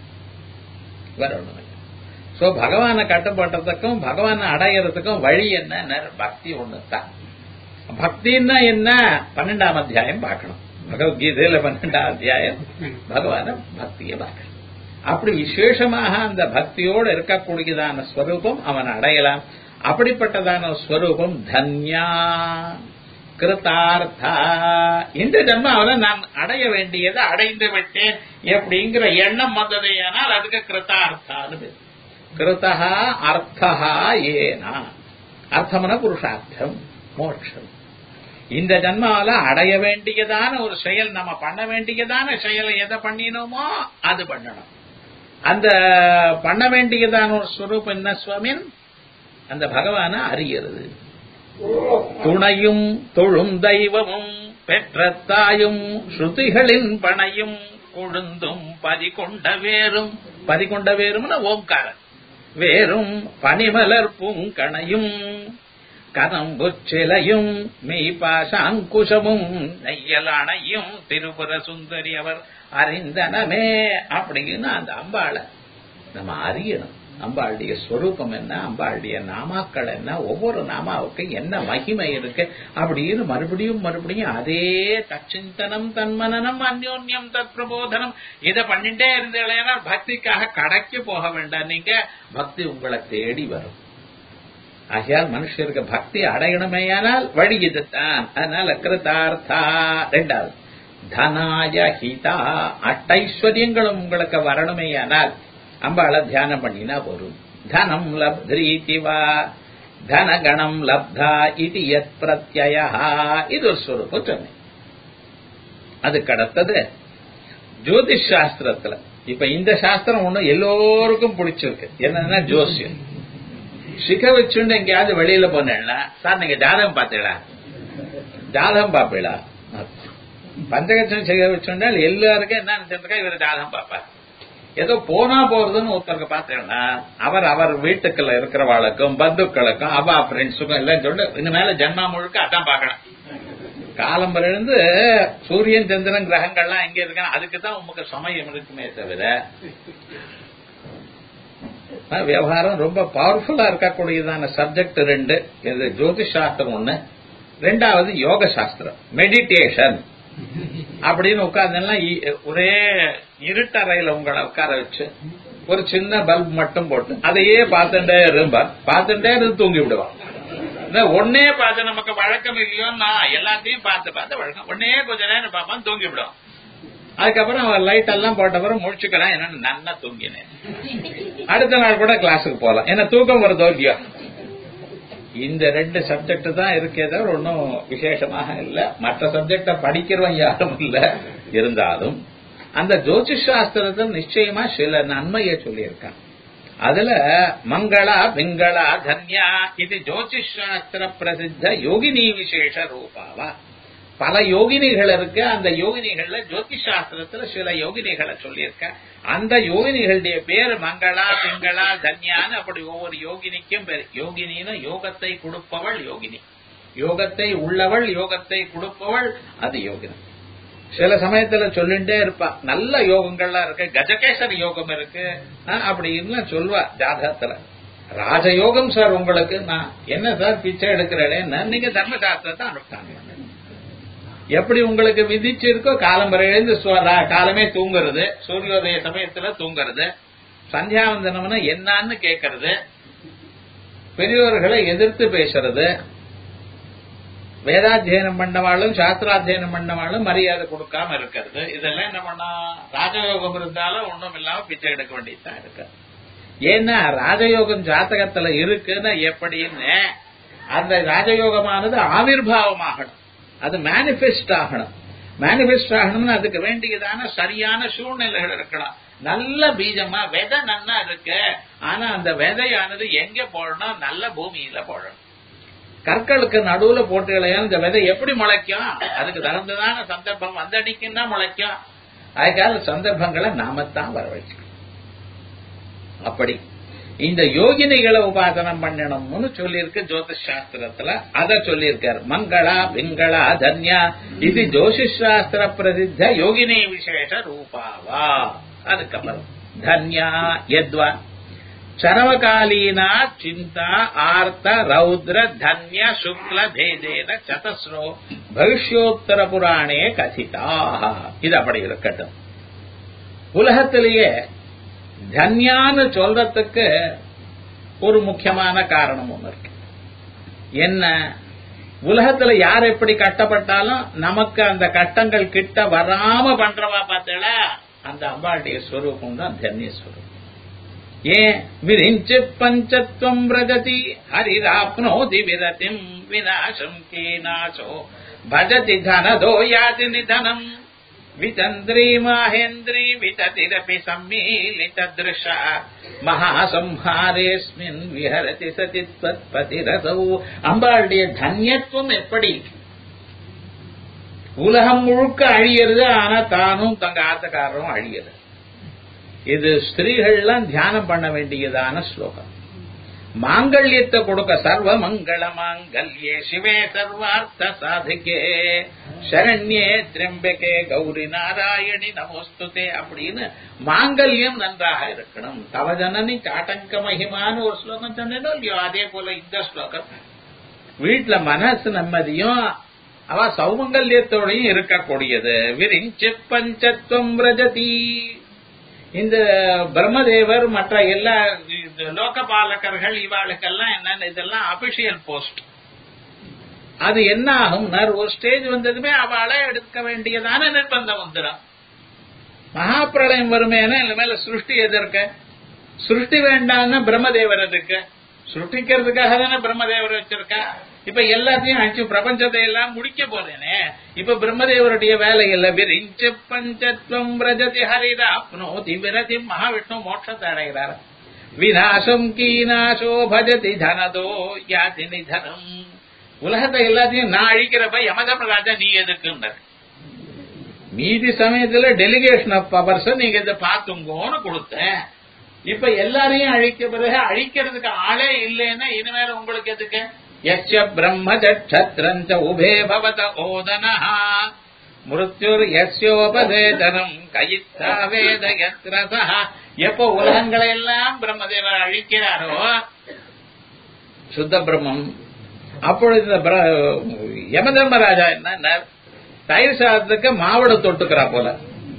வேற ஒண்ணும் இல்லை சோ பகவானை கட்டுப்படுறதுக்கும் பகவானை அடையறதுக்கும் வழி என்ன பக்தி ஒண்ணு தான் பக்தின்னா என்ன பன்னெண்டாம் அத்தியாயம் பார்க்கணும் பகவத்கீதையில பன்னெண்டாம் அத்தியாயம் பகவான பக்தியை பார்க்கணும் அப்படி விசேஷமாக அந்த பக்தியோடு இருக்கக்கூடியதான ஸ்வரூபம் அவன் அடையலாம் அப்படிப்பட்டதான ஸ்வரூபம் தன்யா கிருத்தார்த்தா இந்த ஜன்மம் அவனை நான் அடைய வேண்டியதை அடைந்து விட்டேன் எப்படிங்கிற எண்ணம் வந்தது ஆனால் அதுக்கு கிருத்தார்த்தான்னு பேர் கிருத்தா அர்த்தா ஏனா அர்த்தம்னா புருஷார்த்தம் மோட்சம் இந்த ஜன்மாவில அடைய வேண்டியதான ஒரு செயல் நம்ம பண்ண வேண்டியதான செயலை எதை பண்ணினோமோ அது பண்ணணும் அந்த பண்ண வேண்டியதான ஒரு ஸ்வரூபம் என்ன சுவாமின் அந்த பகவான அறியறது துணையும் தொழும் தெய்வமும் பெற்ற தாயும் ஸ்ருதிகளின் பணையும் கொழுந்தும் பதிகொண்ட வேரும் பதிகொண்ட வேறும்னா ஓம்காரன் வேறும் பனிமலர் பூங்கணையும் கதம்பு சிலையும் மெய்பாசாங்குஷமும் நெய்யலானையும் திருபுர சுந்தரி அவர் அறிந்தனமே அப்படின்னு அந்த அம்பாளை நம்ம அறியணும் அம்பாளுடைய ஸ்வரூபம் என்ன அம்பாளுடைய நாமாக்கள் என்ன ஒவ்வொரு நாமாவுக்கு என்ன மகிமை இருக்கு அப்படின்னு மறுபடியும் மறுபடியும் அதே தச்சிந்தனம் தன்மனனம் அந்யோன்யம் தத் பிரபோதனம் இதை பண்ணிட்டே இருந்தீங்கன்னா பக்திக்காக கடைக்கு போக வேண்டாம் நீங்க பக்தி உங்களை தேடி வரும் ஆகையால் மனுஷருக்கு பக்தி அடையணுமேயானால் வழி இதுதான் அதனால கிருதார்த்தா ரெண்டாவது தனாய ஹிதா அட்டைஸ்வரியங்களும் உங்களுக்கு வரணுமேயானால் அம்பாளை தியானம் பண்ணினா போரும் தனம் லப்திரீதி வா தனகணம் லப்தா இது எத் பிரத்யா இது ஒரு ஸ்வரூபம் சொன்னேன் அதுக்கு அடுத்தது ஜோதிஷ் சாஸ்திரத்துல இப்ப இந்த சாஸ்திரம் ஒண்ணு எல்லோருக்கும் பிடிச்சிருக்கு என்னன்னா ஜோசியம் சிக வச்சுண்டு எங்கேயாவது வெளியில போனேன்னா சார் நீங்க ஜாதகம் பார்த்தீங்களா ஜாதகம் பாப்பீங்களா பஞ்சகட்சம் சிக வச்சுண்டால் எல்லாருக்கும் என்ன நினைச்சிருக்கா இவர் ஜாதகம் பார்ப்பார் ஏதோ போனா போறதுன்னு ஒருத்தருக்கு பார்த்தீங்கன்னா அவர் அவர் வீட்டுக்குள்ள இருக்கிறவாளுக்கும் பந்துக்களுக்கும் அவா ஃப்ரெண்ட்ஸுக்கும் எல்லாம் சொல்லி இனிமேல ஜென்மா முழுக்க அதான் பார்க்கணும் காலம் இருந்து சூரியன் சந்திரன் கிரகங்கள்லாம் எங்க இருக்காங்க அதுக்கு தான் உங்களுக்கு சமயம் இருக்குமே தவிர விவகாரம் ரொம்ப பவர்ஃபுல்லா இருக்கக்கூடியதான சப்ஜெக்ட் ரெண்டு இது ஜோதிஷ் சாஸ்திரம் ஒண்ணு ரெண்டாவது யோக சாஸ்திரம் மெடிடேஷன் அப்படின்னு உட்கார்ந்தா ஒரே இருட்டறையில உங்களை உட்கார வச்சு ஒரு சின்ன பல்ப் மட்டும் போட்டு அதையே பார்த்துட்டே இருப்பார் பார்த்துட்டே இருந்து தூங்கி விடுவான் ஒன்னே பார்த்து நமக்கு வழக்கம் இல்லையோன்னா எல்லாத்தையும் பார்த்து பார்த்து வழக்கம் ஒன்னே கொஞ்ச நேரம் பார்ப்பான் தூங்கி விடுவான் அதுக்கப்புறம் அவன் லைட் எல்லாம் போட்டப்புறம் முடிச்சுக்கலாம் என்னன்னு நன்னா தூங்கினேன் அடுத்த நாள் கூட கிளாஸுக்கு போகலாம் ஏன்னா தூக்கம் வருதோ இல்லையோ இந்த ரெண்டு சப்ஜெக்ட் தான் இருக்கே தவிர ஒன்றும் விசேஷமாக இல்ல மற்ற சப்ஜெக்ட படிக்கிறவன் யாரும் இல்ல இருந்தாலும் அந்த ஜோதிஷ் சாஸ்திரத்தில் நிச்சயமா சில நன்மையை சொல்லியிருக்கான் அதுல மங்களா பிங்களா தன்யா இது ஜோதிஷ் சாஸ்திர பிரசித்த யோகினி விசேஷ ரூபாவா பல யோகினிகள் இருக்கு அந்த யோகினிகள்ல ஜோதிஷ் சாஸ்திரத்துல சில யோகினிகளை சொல்லியிருக்க அந்த யோகினிகளுடைய பேர் மங்களா பிங்களா தன்யான்னு அப்படி ஒவ்வொரு யோகினிக்கும் பேர் யோகினின்னு யோகத்தை கொடுப்பவள் யோகினி யோகத்தை உள்ளவள் யோகத்தை கொடுப்பவள் அது யோகினி சில சமயத்துல சொல்லிட்டே இருப்பா நல்ல யோகங்கள்லாம் இருக்கு கஜகேசர் யோகம் இருக்கு அப்படின்னு சொல்வா ஜாதகத்துல ராஜயோகம் சார் உங்களுக்கு நான் என்ன சார் பிச்சை எடுக்கிறேன்னு நீங்க தர்மசாஸ்திரத்தை அனுஷ்டானம் எப்படி உங்களுக்கு விதிச்சிருக்கோ காலம் எழுந்து சு- ரா- காலமே தூங்குறது சூரியோதய சமயத்துல தூங்குறது சந்தியாவந்தனம்னா என்னன்னு கேட்கறது பெரியோர்களை எதிர்த்து பேசுறது வேதாத்தியனம் பண்ணவாளும் சாஸ்திராத்தியனம் பண்ணவாளும் மரியாதை கொடுக்காம இருக்கிறது இதெல்லாம் என்ன பண்ணா ராஜயோகம் இருந்தாலும் ஒண்ணும் இல்லாம பிச்சை எடுக்க வேண்டியதுதான் இருக்கு ஏன்னா ராஜயோகம் ஜாதகத்துல இருக்குன்னா எப்படின்னு அந்த ராஜயோகமானது ஆவிர்வாவமாகணும் அது மேனிஃபெஸ்ட் ஆகணும் மேனிஃபெஸ்ட் ஆகணும்னு அதுக்கு வேண்டியதான சரியான சூழ்நிலைகள் இருக்கணும் நல்ல பீஜமா விதை நன்னா இருக்கு ஆனா அந்த விதையானது எங்க போடணும் நல்ல பூமியில போடணும் கற்களுக்கு நடுவுல போட்டுகளையா இந்த விதை எப்படி முளைக்கும் அதுக்கு தகுந்ததான சந்தர்ப்பம் வந்தடிக்குன்னா முளைக்கும் அதுக்காக சந்தர்ப்பங்களை நாமத்தான் வரவழைக்கணும் அப்படி இந்த யோகினிகளை உபாசனம் பண்ணணும்னு சொல்லியிருக்கு ஜோதிஷ் சாஸ்திரத்துல அத சொல்லியிருக்காரு மங்களா பிங்களா தன்யா இது ஜோதிஷ் சாஸ்திர பிரசித்த யோகினி விசேஷ ரூபாவா அதுக்கப்புறம் தன்யா யத்வா சரவகாலீனா சிந்தா ஆர்த்த ரௌத்ர தன்ய சுக்ல பேதேன சதஸ்ரோ பவிஷ்யோத்தர புராணே கதிதா இது அப்படி இருக்கட்டும் உலகத்திலேயே தன்யான்னு சொல்றதுக்கு ஒரு முக்கியமான காரணம் ஒண்ணு இருக்கு என்ன உலகத்துல யார் எப்படி கட்டப்பட்டாலும் நமக்கு அந்த கட்டங்கள் கிட்ட வராம பண்றவா பார்த்தல அந்த அம்பாளுடைய ஸ்வரூபம் தான் தன்யஸ்வரூபம் ஏன் விரிஞ்சு பஞ்சத்வம் பிரகதி ஹரிராப்னோதி விரதிம் விநாசம் கீநாசோ பஜதி தனதோ யாதி நிதனம் விதந்திரி மாஹேந்திரி விததிரபி சம்மீலித திருஷ மகாசம்ஹாரேஸ்மின் விஹரதி சதி பதிரசௌ அம்பாளுடைய தன்யத்துவம் எப்படி உலகம் முழுக்க அழியறது ஆனா தானும் தங்க ஆத்தக்காரரும் அழியறது இது ஸ்திரீகள்லாம் தியானம் பண்ண வேண்டியதான ஸ்லோகம் மாங்கல்யத்தை கொடுக்க சர்வ மங்கள மாங்கல்யே சிவே சர்வார்த்த சாதிகே சரண்யே திரம்பகே கௌரி நாராயணி நமோஸ்துதே அப்படின்னு மாங்கல்யம் நன்றாக இருக்கணும் தவஜனனி சாட்டங்க மகிமான்னு ஒரு ஸ்லோகம் சொன்னேனோ இல்லையோ அதே போல இந்த ஸ்லோகம் வீட்டுல மனசு நிம்மதியும் அவ சௌமங்கல்யத்தோடையும் இருக்கக்கூடியது விரிஞ்சு பஞ்சத்துவம் ரஜதி இந்த பிரம்மதேவர் மற்ற எல்லா லோகபாலகர்கள் இவாளுக்கெல்லாம் என்னன்னு இதெல்லாம் அபிஷியல் போஸ்ட் அது என்ன ஆகும்னா ஒரு ஸ்டேஜ் வந்ததுமே அவளை எடுக்க வேண்டியதான நிர்பந்தம் வந்துடும் மகாபிரளயம் வருமேனா இந்த மேல சிருஷ்டி எதிர்க்க சிருஷ்டி வேண்டாம்னா பிரம்மதேவர் இருக்கு சிருஷ்டிக்கிறதுக்காக தானே பிரம்மதேவர் வச்சிருக்கா இப்ப எல்லாத்தையும் அழிச்சு பிரபஞ்சத்தை எல்லாம் முடிக்க போறேனே இப்ப பிரம்மதேவருடைய வேலை இல்ல விரிஞ்ச பஞ்சத்வம் பிரஜதி ஹரிராப்னோதி விரதி மகாவிஷ்ணு மோட்சத்தை அடைகிறார் விநாசம் கீநாசோ பஜதி தனதோ யாதி நிதனம் உலகத்தை எல்லாத்தையும் நான் அழிக்கிறப்ப யமதமராஜா நீ எதுக்குன்றார் மீதி சமயத்துல டெலிகேஷன் ஆஃப் பவர்ஸ் நீங்க இதை பாத்துங்கோன்னு கொடுத்தேன் இப்ப எல்லாரையும் அழிக்க பிறகு அழிக்கிறதுக்கு ஆளே இல்லைன்னா இனிமேல உங்களுக்கு எதுக்கு யஸ்ய பிரம்மச்சத்திரஞ்ச உபே பவத ஓதனஹ மிருத்யுர் யஸ்யோபதேதனம் கயித்தா வேத யத்ரசா எப்போ உலகங்களை எல்லாம் பிரம்மதேவர் அழிக்கிறாரோ சுத்த பிரம்மம் அப்பொழுது இந்த பிர- யமதர்மராஜா என்ன தயிர் சாதத்துக்கு மாவட தொட்டுக்கிறா போல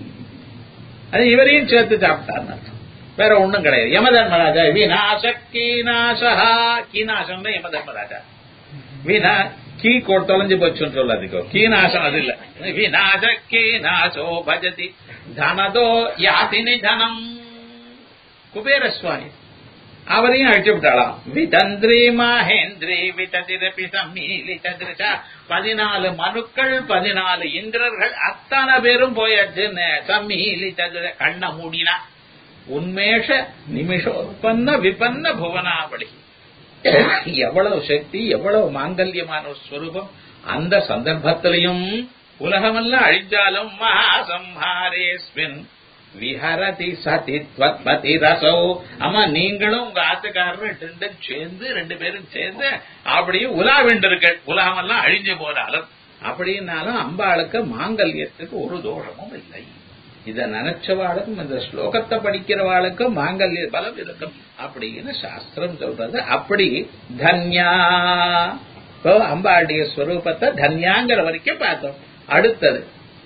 அது இவரையும் சேர்த்து சாப்பிட்டார் வேற ஒண்ணும் கிடையாது யமதர்மராஜா விநாச கீநாசா கீநாசம் தான் யமதர்மராஜா வினா கீ கொ- தொலைஞ்சு போச்சுன்னு சொல்லாதீங்க கீநாசம் அது இல்ல விநாச கீநாசோ பஜதி தனதோ யாதி நிதனம் குபேர சுவாமி அவரையும் அழிச்சு விட்டாளாம் விதந்திரி மகேந்திரி விததிரபி சம்மீலித திருஷா பதினாலு மனுக்கள் பதினாலு இந்திரர்கள் அத்தனை பேரும் போயாச்சுன்னு சம்மீலித திரு- கண்ண மூடினா உன்மேஷ நிமிஷோற்பன்ன விபன்ன புவனாவளி எவ்வளவு சக்தி எவ்வளவு மாங்கல்யமான ஒரு ஸ்வரூபம் அந்த சந்தர்ப்பத்திலையும் உலகமெல்லாம் அழிஞ்சாலும் மகாசம்ஹாரேஸ்மின் விஹரதி சதி பதி ரசோ ஆமா நீங்களும் உங்க ஆத்துக்காரரும் ரெண்டு சேர்ந்து ரெண்டு பேரும் சேர்ந்து அப்படியே உலாவிண்டிருக்க உலகமெல்லாம் அழிஞ்சு போனாலும் அப்படின்னாலும் அம்பாளுக்கு மாங்கல்யத்துக்கு ஒரு தோஷமும் இல்லை இத நினைச்சவாளுக்கும் இந்த ஸ்லோகத்தை படிக்கிறவாளுக்கும் மாங்கல்ய பலம் இருக்கும் அப்படின்னு சாஸ்திரம் சொல்றது அப்படி தன்யா இப்போ அம்பாளுடைய ஸ்வரூபத்தை தன்யாங்கிற வரைக்கும் பார்த்தோம் அடுத்தது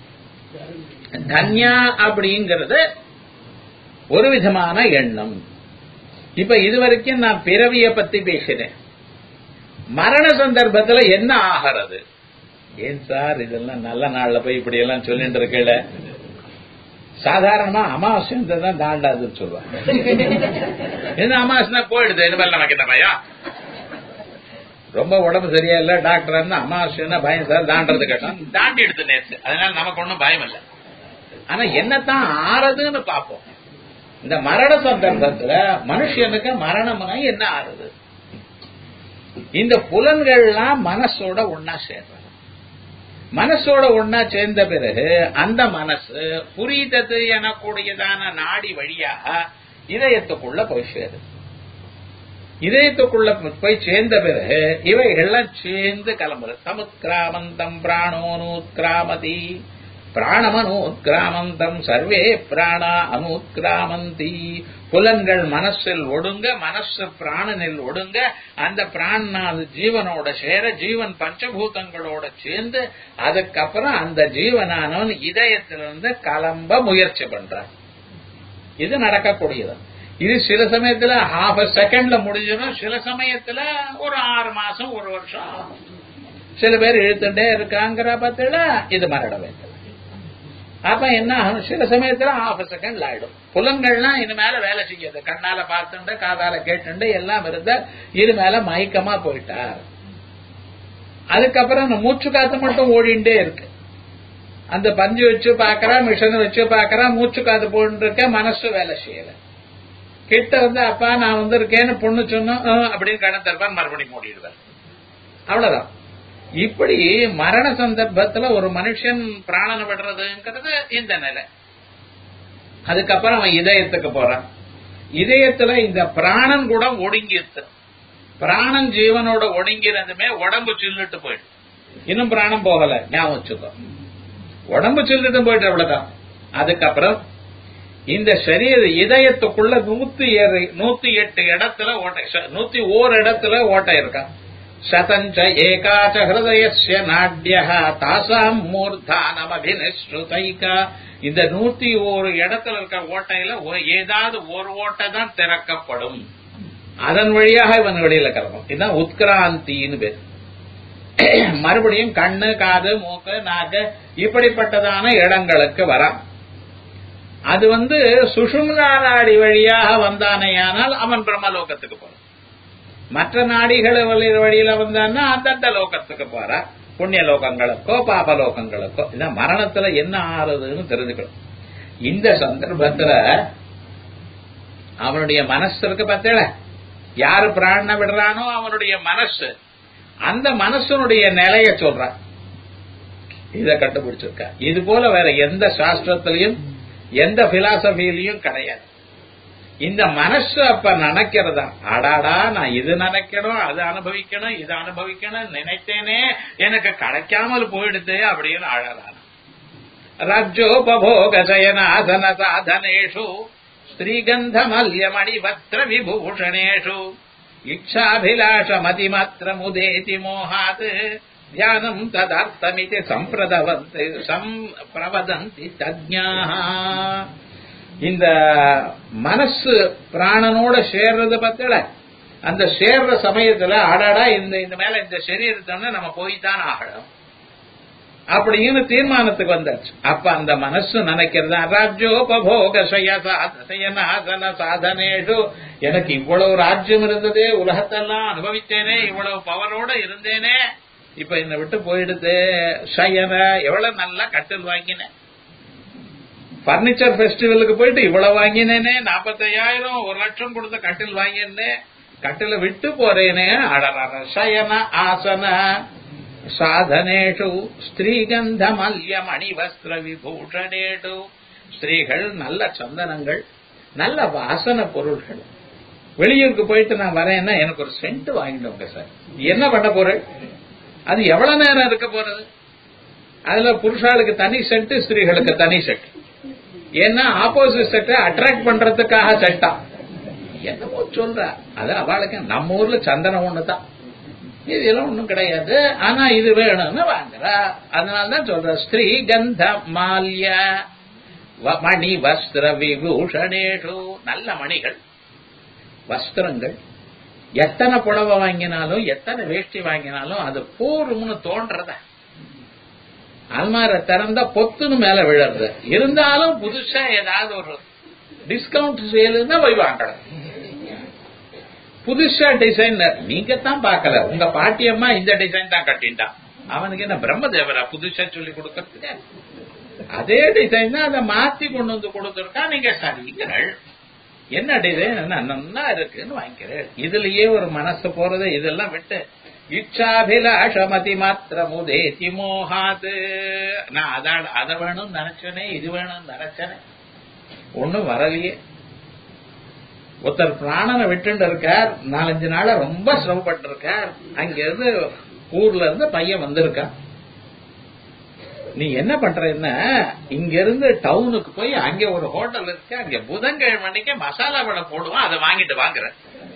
தன்யா அப்படிங்கிறது ஒரு விதமான எண்ணம் இப்ப இதுவரைக்கும் நான் பிறவிய பத்தி பேசினேன் மரண சந்தர்ப்பத்துல என்ன ஆகிறது ஏன் சார் இதெல்லாம் நல்ல நாள்ல போய் இப்படி எல்லாம் சொல்லிட்டு இருக்கல சாதாரணமா அமாவாசை தான் தாண்டாதுன்னு சொல்லுவாங்க என்ன அமாவாசை போயிடுது இனிமேல் நமக்கு என்ன பயம் ரொம்ப உடம்பு சரியா இல்ல டாக்டர் அமாவாசைன்னா பயம் சார் தாண்டறது கேட்டோம் தாண்டி எடுத்து நேற்று அதனால நமக்கு ஒன்றும் பயம் இல்லை ஆனா என்னத்தான் ஆறதுன்னு பார்ப்போம் இந்த மரண சந்தர்ப்பத்துல மனுஷனுக்கு மரணம்னா என்ன ஆறுது இந்த புலன்கள்லாம் மனசோட ஒன்னா சேர்றது மனசோட ஒன்னா சேர்ந்த பிறகு அந்த மனசு புரிதது எனக்கூடியதான நாடி வழியாக இதயத்துக்குள்ள போய் சேருது இதயத்துக்குள்ள போய் சேர்ந்த பிறகு இவைகள்லாம் சேர்ந்து கிளம்புறது சமுத்கிராமந்தம் பிராணோனூத்கிராமதி பிராணமனூத்கிராமந்தம் சர்வே பிராணா அனூத்கிராமந்தி புலன்கள் மனசில் ஒடுங்க மனசு பிராணனில் ஒடுங்க அந்த பிராணனாது ஜீவனோட சேர ஜீவன் பஞ்சபூதங்களோட சேர்ந்து அதுக்கப்புறம் அந்த ஜீவனானவன் இதயத்திலிருந்து கிளம்ப முயற்சி பண்றான் இது நடக்கக்கூடியது இது சில சமயத்துல ஹாஃப் செகண்ட்ல முடிஞ்சிடும் சில சமயத்துல ஒரு ஆறு மாசம் ஒரு வருஷம் ஆகும் சில பேர் இழுத்துட்டே இருக்காங்கிற பத்தில இது மரண வேண்டியது அப்ப என்ன ஆகும் சில சமயத்துல ஹாஃப் செகண்ட்ல ஆயிடும் புலன்கள்லாம் இது மேல வேலை செய்யுது கண்ணால பார்த்துண்டு காதால கேட்டுண்டு எல்லாம் இருந்த இது மேல மயக்கமா போயிட்டார் அதுக்கப்புறம் மூச்சு காத்து மட்டும் ஓடிண்டே இருக்கு அந்த பஞ்சு வச்சு பாக்கறா மிஷின் வச்சு பாக்கறா மூச்சு காத்து போட்டு இருக்க மனசு வேலை செய்யல கிட்ட வந்து அப்பா நான் வந்திருக்கேன்னு பொண்ணு சொன்னோம் அப்படின்னு கடன் தருப்பான் மறுபடியும் மூடிடுவார் அவ்வளவுதான் இப்படி மரண சந்தர்ப்பத்துல ஒரு மனுஷன் பிராணனை விடுறதுங்கிறது இந்த நிலை அதுக்கப்புறம் அவன் இதயத்துக்கு போறான் இதயத்துல இந்த பிராணன் கூட ஒடுங்கிருத்து பிராணன் ஜீவனோட ஒடுங்கிறதுமே உடம்பு சில்லுட்டு போயிடும் இன்னும் பிராணம் போகல ஞாபகம் வச்சுக்கோ உடம்பு சில்லுட்டு போயிட்டு அவ்வளவுதான் அதுக்கப்புறம் இந்த சரீர இதயத்துக்குள்ள நூத்தி ஏழு நூத்தி எட்டு இடத்துல ஓட்டை நூத்தி ஓர் இடத்துல ஓட்டை இருக்கான் சதஞ்ச ஏகாச்ச ஹிருதயஸ்ய நாட்ய தாசாம் மூர்த்தானமபினிஸ்ருதைகா இந்த நூத்தி ஒரு இடத்துல இருக்க ஓட்டையில ஏதாவது ஒரு ஓட்டை தான் திறக்கப்படும் அதன் வழியாக இவன் வெளியில கிளம்பும் இதுதான் உத்கிராந்தின்னு பேர் மறுபடியும் கண்ணு காது மூக்கு நாக்கு இப்படிப்பட்டதான இடங்களுக்கு வரான் அது வந்து சுஷும்னா நாடி வழியாக வந்தானேயானால் அவன் பிரம்மலோகத்துக்கு போறான் மற்ற நாடிகள் வழியில வந்தான்னா அந்தந்த லோகத்துக்கு போறான் புண்ணிய லோகங்களுக்கோ பாப லோகங்களுக்கோ இதான் மரணத்துல என்ன ஆறுதுன்னு தெரிஞ்சுக்கணும் இந்த சந்தர்ப்பத்துல அவனுடைய மனசு இருக்கு பார்த்தேல யாரு பிராண விடுறானோ அவனுடைய மனசு அந்த மனசனுடைய நிலைய சொல்றான் இத கண்டுபிடிச்சிருக்க இது போல வேற எந்த சாஸ்திரத்திலையும் எந்த பிலாசபிலையும் கிடையாது இந்த மனசு அப்ப நினைக்கிறதா அடாடா நான் இது நினைக்கணும் அது அனுபவிக்கணும் இது அனுபவிக்கணும் நினைத்தேனே எனக்கு கிடைக்காமல் போயிடுது அப்படின்னு அழறான் ரஜ்ஜோபோக சயனாசன சாதனேஷு ஸ்ரீகந்த மல்யமணி வக்ர விபூஷணேஷு இச்சாபிலாஷ மதிமாத்திர முதேதி மோகாத் தியானம் ததார்த்தமிதி சம்பிரதவந்தி சம்பிரவதந்தி தஜ்ஞாः இந்த மனசு பிராணனோட சேர்றது பத்தல அந்த சேர்ற சமயத்துல அடாடா இந்த இந்த மேல இந்த சரீரத்தோட நம்ம போய் தான் ஆகணும் அப்படின்னு தீர்மானத்துக்கு வந்தாச்சு அப்ப அந்த மனசு நினைக்கிறது ராஜ்யோபோக சயனாசன சாதனேஷு எனக்கு இவ்வளவு ராஜ்யம் இருந்ததே உலகத்தெல்லாம் அனுபவித்தேனே இவ்வளவு பவரோட இருந்தேனே இப்ப என்னை விட்டு போயிடுது சயன எவ்வளவு நல்லா கட்டில் வாங்கினேன் பர்னிச்சர் பெஸ்டிவலுக்கு போயிட்டு இவ்வளவு வாங்கினேனே நாற்பத்தையாயிரம் ஒரு லட்சம் கொடுத்த கட்டில் வாங்கினேன் கட்டில விட்டு போறேனே அடற சயன ஆசன சாதனேஷு ஸ்திரீகந்த மல்ய மணி வஸ்திர விபூஷணேஷு ஸ்திரீகள் நல்ல சந்தனங்கள் நல்ல வாசன பொருள்கள் வெளியூருக்கு போயிட்டு நான் வரேன்னா எனக்கு ஒரு சென்ட் வாங்கிட்டோங்க சார் என்ன பண்ண போறேன் அது எவ்வளவு நேரம் இருக்க போறது அதுல புருஷாளுக்கு தனி செட்டு ஸ்திரீகளுக்கு தனி செட் ஏன்னா ஆப்போசிட் செட்டை அட்ராக்ட் பண்றதுக்காக செட்டா என்னமோ சொல்ற அது அவளுக்கு நம்ம ஊர்ல சந்தனம் ஒண்ணுதான் இதெல்லாம் ஒண்ணும் கிடையாது ஆனா இது வேணும்னு வாங்குறா அதனாலதான் சொல்ற ஸ்ரீ கந்த மால்ய வ- மணி வஸ்திர விபூஷணேஷு நல்ல மணிகள் வஸ்திரங்கள் எத்தனை புடவை வாங்கினாலும் எத்தனை வேஷ்டி வாங்கினாலும் அது போரும்னு தோன்றத அல்மார திறந்தா பொத்துன்னு மேல விழறது இருந்தாலும் புதுசா ஏதாவது ஒரு டிஸ்கவுண்ட் சேலுன்னா போய் வாங்கணும் புதுசா டிசைனர் நீங்க தான் பார்க்கல உங்க பாட்டியம்மா இந்த டிசைன் தான் கட்டின்டான் அவனுக்கு என்ன பிரம்மதேவரா புதுசா சொல்லி கொடுக்கறதுக்கு அதே டிசைன் தான் அதை மாத்தி கொண்டு வந்து கொடுத்துருக்கா நீங்க சரிங்கள் என்ன டிசைன் என்ன நன்னா இருக்குன்னு வாங்கிக்கிறேன் இதுலயே ஒரு மனசு போறது இதெல்லாம் விட்டு இச்சாபிலாஷமதி மாத்திரமுதேதி மோகாது நான் அதான் அதை வேணும்னு நினைச்சனே இது வேணும்னு நினைச்சனே ஒண்ணும் வரலையே ஒருத்தர் பிராணனை விட்டுட்டு இருக்கார் நாலஞ்சு நாளா ரொம்ப சிரமப்பட்டு இருக்கார் அங்க இருந்து ஊர்ல இருந்து பையன் வந்திருக்கான் நீ என்ன பண்றன்னா இங்க இருந்து டவுனுக்கு போய் அங்க ஒரு ஹோட்டல் இருக்கு அங்க புதன்கிழமை அன்னைக்கு மசாலா வடை போடுவான் அதை வாங்கிட்டு வாங்குற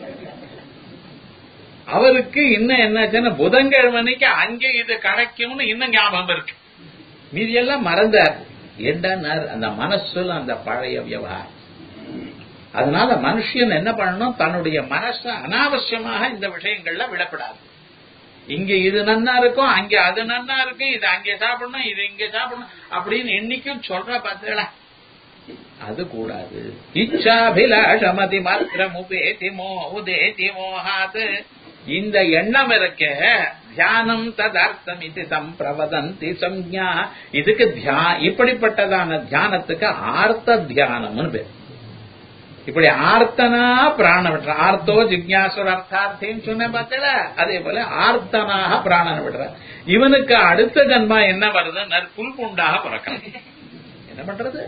அவருக்கு இன்னும் என்னாச்சுன்னா புதன்கிழமை அன்னைக்கு அங்க இது கிடைக்கும்னு இன்னும் ஞாபகம் இருக்கு மீதியெல்லாம் மறந்தார் என்னன்னார் அந்த மனசுல அந்த பழைய விவகாரம் அதனால மனுஷன் என்ன பண்ணணும் தன்னுடைய மனசை அனாவசியமாக இந்த விஷயங்கள்ல விடப்படாது இங்க இது நன்னா இருக்கும் அங்க அது நன்னா இருக்கு இது அங்கே சாப்பிடணும் இது இங்க சாப்பிடணும் அப்படின்னு என்னைக்கும் சொல்ற பாத்தீங்களா அது கூடாது இச்சாபிலாஷமதி மாத்திரம் உபேதி மோ உதேதி மோகாது இந்த எண்ணம் இருக்க தியானம் ததார்த்தம் இது சம்பிரவதந்தி சம்ஞா இதுக்கு தியா இப்படிப்பட்டதான தியானத்துக்கு ஆர்த்த தியானம்னு பேர் இப்படி ஆர்த்தனா பிராண விடுற ஆர்த்தோ ஜிக்யாசுர அர்த்தார்த்தின்னு சொன்ன பார்த்தல அதே போல ஆர்த்தனாக பிராணனை விடுற இவனுக்கு அடுத்த ஜன்மா என்ன வருது புல்புண்டாக பிறக்கிறான் என்ன பண்றது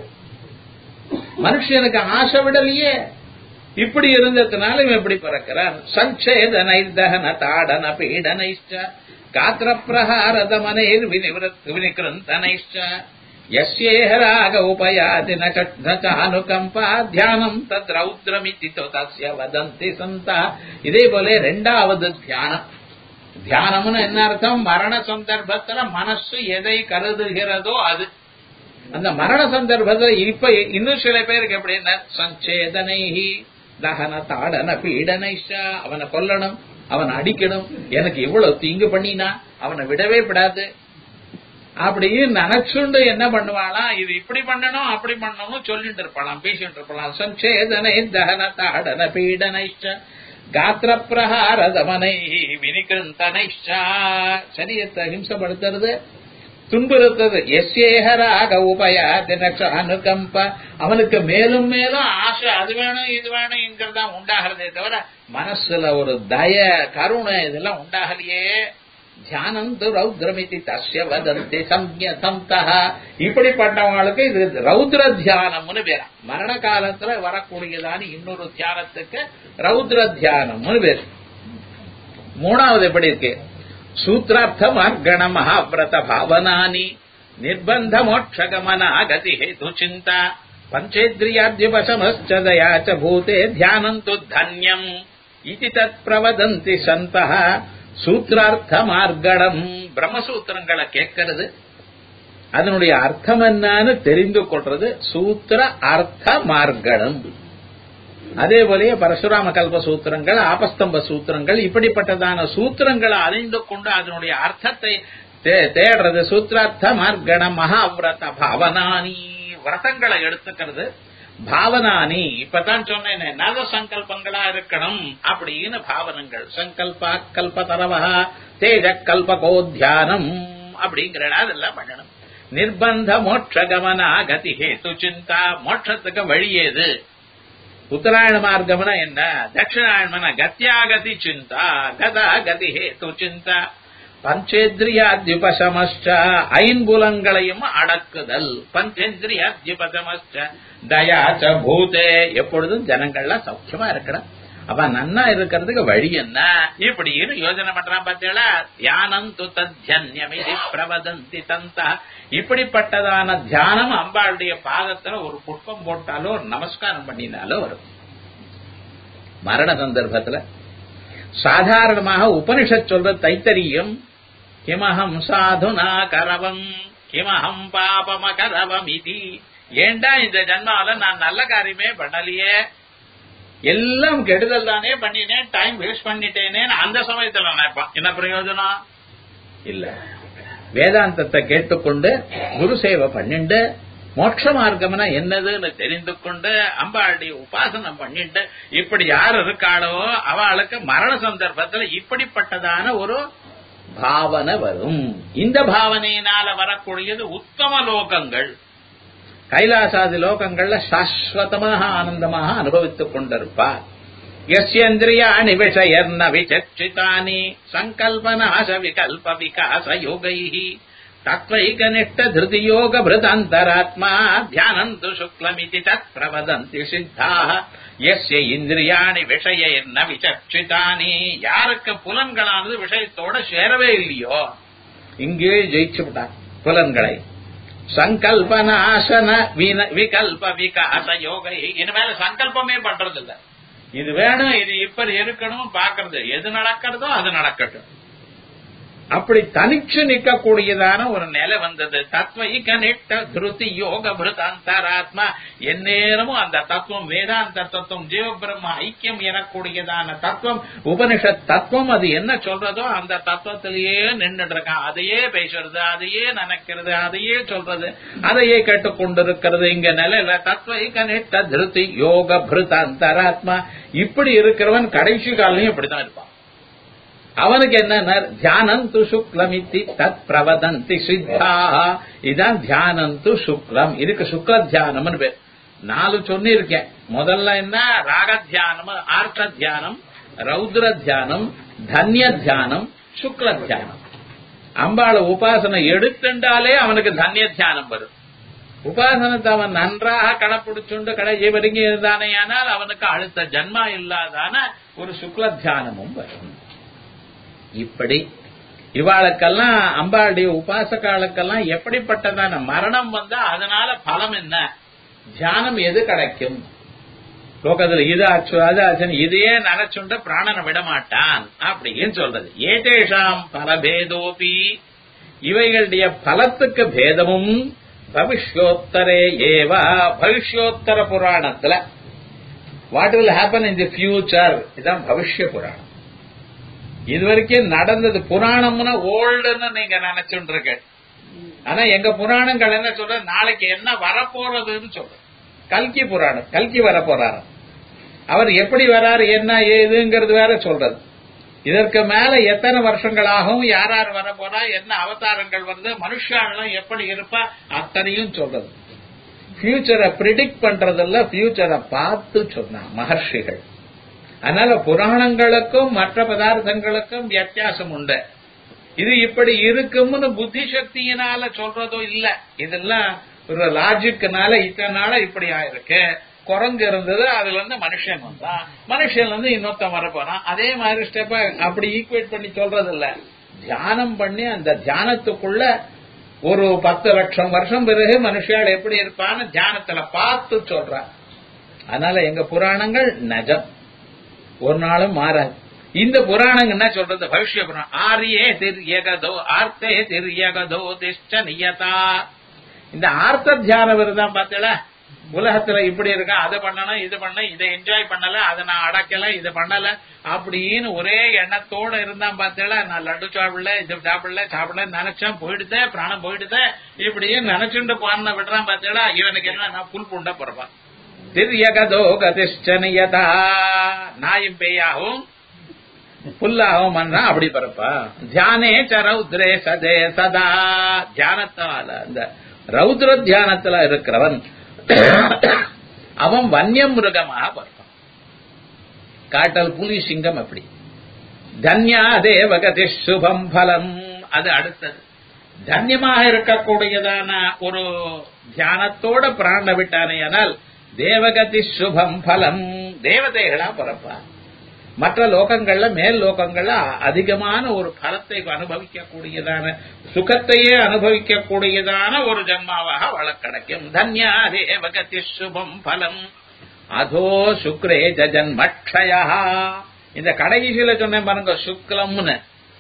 மனுஷனுக்கு ஆசை விடலையே இப்படி இருந்ததுனால இவன் எப்படி பிறக்கிறான் சஞ்சேதனை தகன தாடன பீடனைச்ச காத்திர பிரகாரத மனைர் வினிவிருத் வினிகிருந்தனைச்ச யஸ்யேஹ ராக உபயாதி நானுகம்பா தியானம் தத் ரௌத்ரமிதி தஸ்ய வதந்தி சந்தா இதே போல ரெண்டாவது தியானம் தியானம்னு என்ன அர்த்தம் மரண சந்தர்ப்பத்துல மனசு எதை கருதுகிறதோ அது அந்த மரண சந்தர்ப்பத்துல இப்ப இன்னும் சில பேருக்கு எப்படின்னா சஞ்சேதனை தகன தாடன பீடனைஷா அவனை கொல்லணும் அவனை அடிக்கணும் எனக்கு எவ்வளவு தீங்கு பண்ணினா அவனை விடவே விடாது அப்படின்னு நினைச்சுண்டு என்ன பண்ணுவானா இது இப்படி பண்ணணும் அப்படி பண்ணணும் சொல்லிட்டு இருப்பாளாம் பேசிட்டு இருப்பாளாம் சஞ்சேதனை தகன தாடன பீடனைச்ச காத்திர பிரகார தமனை வினிகிருந்தனைச்சா சரியத்தை ஹிம்சப்படுத்துறது துன்புறுத்தது எஸ்ஏஹராக உபயா தினக்ஷ அனுகம்ப அவனுக்கு மேலும் மேலும் ஆசை அது வேணும் இது வேணும் இங்கிறதான் உண்டாகிறதே தவிர மனசுல ஒரு தய கருணை இதெல்லாம் உண்டாகலையே தியானம் து ரௌத்ரமிதி தஸ்ய வதந்தி சம்ய சந்தா இப்படிப்பட்டவங்களுக்கு இது ரௌத்ர தியானம்னு பேர் மரண காலத்துல வரக்கூடியதான இன்னொரு தியானத்துக்கு ரௌத்ர தியானம்னு பேர் மூணாவது எப்படி இருக்கு சூத்திரார்த்த மார்கண மகாவிரத பாவனானி நிர்பந்த மோட்சகமனா கதி ஹேது சிந்தா பஞ்சேந்திரியாத்யுபசமஸ்ச தயா ச பூதே தியானம் து தன்யம் இது தத் பிரவதந்தி சந்தः சூத்திரார்த்த மார்கணம் பிரம்மசூத்திரங்களை கேட்கறது அதனுடைய அர்த்தம் என்னன்னு தெரிந்து கொள்றது சூத்திர அர்த்த மார்கணம் அதே போலயே பரசுராம கல்ப சூத்திரங்கள் ஆபஸ்தம்ப சூத்திரங்கள் இப்படிப்பட்டதான சூத்திரங்களை அறிந்து கொண்டு அதனுடைய அர்த்தத்தை தேடுறது சூத்திரார்த்த மார்கண மகாவிரத பாவனானி விரதங்களை எடுத்துக்கிறது பாவனானி இப்பதான் சொன்னேன் நவ சங்கல்பங்களா இருக்கணும் அப்படின்னு பாவனங்கள் சங்கல்பா கல்பதரவா தேஜ கல்பகோத்தியானம் அப்படிங்கிற அதெல்லாம் பண்ணணும் நிர்பந்த மோட்ச கமனா கதி ஹேத்து சிந்தா மோட்சத்துக்கு வழியேது உத்தராயண மார்க்கம்னா என்ன தட்சிணாயணம்னா கத்தியாகதி சிந்தா கதா கதி ஹேத்து சிந்தா பஞ்சேந்திரியாத்யுபசமஸ்ட ஐம்புலங்களையும் அடக்குதல் பஞ்சேந்திரியாத்யுபசமஸ்ட தயாச்ச பூதே எப்பொழுதும் ஜனங்கள்லாம் சௌக்கியமா இருக்கணும் அப்ப நன்னா இருக்கிறதுக்கு வழி என்ன இப்படின்னு யோஜனை பண்றான் பார்த்தீங்களா தியானம் து தத்யன்யமிதி பிரவதந்தி தந்தா இப்படிப்பட்டதான தியானம் அம்பாளுடைய பாதத்துல ஒரு புஷ்பம் போட்டாலோ ஒரு நமஸ்காரம் பண்ணினாலோ வரும் மரண சந்தர்ப்பத்துல சாதாரணமாக உபனிஷத் சொல்ற தைத்தரியம் கிமஹம் சாதுனா கரவம் கிமஹம் பாபம கரவம் இது ஏண்டா இந்த ஜன்மாவில நான் நல்ல காரியமே பண்ணலையே எல்லாம் கெடுதல் தானே பண்ணினேன் டைம் வேஸ்ட் பண்ணிட்டேனே அந்த சமயத்துல நினைப்பான் என்ன பிரயோஜனம் இல்ல வேதாந்தத்தை கேட்டுக்கொண்டு குரு சேவை பண்ணிண்டு மோட்ச மார்க்கம்னா என்னதுன்னு தெரிந்து கொண்டு அம்பாளுடைய உபாசனம் பண்ணிட்டு இப்படி யார் இருக்காளோ அவளுக்கு மரண சந்தர்ப்பத்துல இப்படிப்பட்டதான ஒரு பாவனை வரும் இந்த பாவனையினால வரக்கூடியது உத்தம லோகங்கள் கைலாசாதி லோகங்கள்ல சாஸ்வதமாக ஆனந்தமாக அனுபவித்துக் கொண்டிருப்பார் யஸ்யந்திரியாணி விஷயர்ன விசச்சிதானி சங்கல்பநாச விகல்ப விகாச யோகைः தத்வைகனிஷ்ட திருதியோக பிருதந்தராத்மா தியானந்து சுக்லமிதி தத் பிரவதந்தி சித்தாः எஸ்ய இந்திரியாணி விஷயர்ன விசச்சிதானி யாருக்கு புலன்களானது விஷயத்தோட சேரவே இல்லையோ இங்கே ஜெயிச்சு விட்டார் புலன்களை சங்கல்பநாசன விகல்ப விகாச யோகை இனிமேல சங்கல்பமே பண்றது இல்ல இது வேணும் இது இப்படி இருக்கணும் பாக்குறது எது நடக்கிறதோ அது நடக்கட்டும் அப்படி தனிச்சு நிற்கக்கூடியதான ஒரு நிலை வந்தது தத்வைக நிட்ட திருதி யோக பிருதாந்தராத்மா எந்நேரமும் அந்த தத்துவம் வேதாந்த தத்துவம் ஜீவ பிரம்ம ஐக்கியம் எனக்கூடியதான தத்துவம் உபனிஷத் தத்துவம் அது என்ன சொல்றதோ அந்த தத்துவத்திலேயே நின்றுட்டு இருக்கான் அதையே பேசுறது அதையே நினைக்கிறது அதையே சொல்றது அதையே கேட்டுக்கொண்டிருக்கிறது இங்க நிலையில தத்வைக நிட்ட திருதி யோக பிருதாந்தராத்மா இப்படி இருக்கிறவன் கடைசி காலையும் இப்படிதான் இருப்பான் அவனுக்கு என்ன தியானந்து சுக்லமித்தி தத் பிரவதந்தி சித்தா இதான் தியானந்து சுக்லம் இதுக்கு சுக்ல தியானம்னு பேர் நாலு சொல்லியிருக்கேன் முதல்ல என்ன ராக தியானம் ஆர்த்த தியானம் ரௌத்ர தியானம் தன்ய தியானம் சுக்ல தியானம் அம்பாள உபாசனை எடுத்துட்டாலே அவனுக்கு தன்ய தியானம் வரும் உபாசனத்தை அவன் நன்றாக கடைப்பிடிச்சுண்டு கடைசி வரைக்கும் இருந்தானே ஆனால் அவனுக்கு அடுத்த ஜன்மா இல்லாதான ஒரு சுக்ல தியானமும் வரும் இப்படி இவாளுக்கெல்லாம் அம்பாளுடைய உபாசகாளுக்கெல்லாம் எப்படிப்பட்டதான மரணம் வந்தா அதனால பலம் என்ன தியானம் எது கிடைக்கும் லோகத்துல இது ஆச்சு அது ஆச்சுன்னு இதையே நினைச்சுண்ட பிராணனை விட மாட்டான் அப்படின்னு சொல்றது ஏதேஷாம் பலபேதோபி இவைகளுடைய பலத்துக்கு பேதமும் பவிஷ்யோத்தரே ஏவா பவிஷ்யோத்தர புராணத்துல what will happen in the future இதுதான் பவிஷ்ய புராணம் இது வரைக்கும் நடந்தது புராணம்னா ஓல்டுன்னு நீங்க நினைச்சுட்டு இருக்க ஆனா எங்க புராணங்கள் என்ன சொல்ற நாளைக்கு என்ன வரப்போறதுன்னு சொல்ற கல்கி புராணம் கல்கி வரப்போறாரு அவர் எப்படி வராரு என்ன ஏதுங்கிறது வேற சொல்றது இதற்கு மேல எத்தனை வருஷங்களாகவும் யார் யார் வர போறா என்ன அவதாரங்கள் வருது மனுஷாலாம் எப்படி இருப்பா அத்தனையும் சொல்றது ஃபியூச்சரை ப்ரிடிக்ட் பண்றதில்ல ஃபியூச்சரை பார்த்து சொன்னா மகர்ஷிகள் அதனால புராணங்களுக்கும் மற்ற பதார்த்தங்களுக்கும் வித்தியாசம் உண்டு இது இப்படி இருக்கும்னு புத்தி சக்தியினால சொல்றதோ இல்ல இதெல்லாம் ஒரு லாஜிக்னால இத்தனை நாள இப்படி ஆயிருக்கு குரங்கு இருந்தது அதுல இருந்து மனுஷன் வந்தான் மனுஷன்ல இருந்து இன்னொருத்தன் வர போறான் அதே மாதிரி ஸ்டெப்ப அப்படி ஈக்குவேட் பண்ணி சொல்றது இல்ல தியானம் பண்ணி அந்த தியானத்துக்குள்ள ஒரு பத்து லட்சம் வருஷம் பிறகு மனுஷால் எப்படி இருப்பான்னு தியானத்துல பார்த்து சொல்றான் அதனால எங்க புராணங்கள் நஜம் ஒரு நாளும் மாறாது இந்த புராணம் என்ன சொல்றது பவிஷ்ய புராணம் ஆரியே திரியகதோ ஆர்த்தே திரியகதோ திஷ்ட நியதா இந்த ஆர்த்த தியானம் வருதான் பார்த்தல உலகத்துல இப்படி இருக்கா அதை பண்ணணும் இது பண்ண இதை என்ஜாய் பண்ணல அதை நான் அடக்கல இதை பண்ணல அப்படின்னு ஒரே எண்ணத்தோட இருந்தான் பார்த்தல நான் லட்டு சாப்பிடல இது சாப்பிடல சாப்பிடல நினைச்சேன் போயிடுதே பிராணம் போயிடுதே இப்படியே நினைச்சுட்டு பாடின விடுறான் பார்த்தல இவனுக்கு என்ன நான் புல் புண்ட பிறப்பான் திரியகதோ கதிஷ்டனியதா நாயும் பேயாகவும் புல்லாகவும் மன்னா அப்படி பிறப்பா தியானே ச ரௌத்ரே சதே சதா தியானத்தால அந்த ரௌத்ர தியானத்துல இருக்கிறவன் அவன் வன்ய மிருகமாக பிறப்பான் காட்டல் புலி சிங்கம் எப்படி தன்யா தேவகதி சுபம் பலம் அது அடுத்தது தன்யமாக இருக்கக்கூடியதான ஒரு தியானத்தோட பிராண விட்டானேயானால் தேவகதி சுபம் பலம் தேவதைகளா பிறப்பார் மற்ற லோகங்கள்ல மேல் லோகங்கள்ல அதிகமான ஒரு பலத்தை அனுபவிக்கக்கூடியதான சுகத்தையே அனுபவிக்கக்கூடியதான ஒரு ஜன்மாவாக அவள கிடைக்கும் தன்யா தேவகதி சுபம் பலம் அதோ சுக்ரே ஜன்மக்ஷயா இந்த கடைசியில சொன்னேன் பாருங்க சுக்லம்னு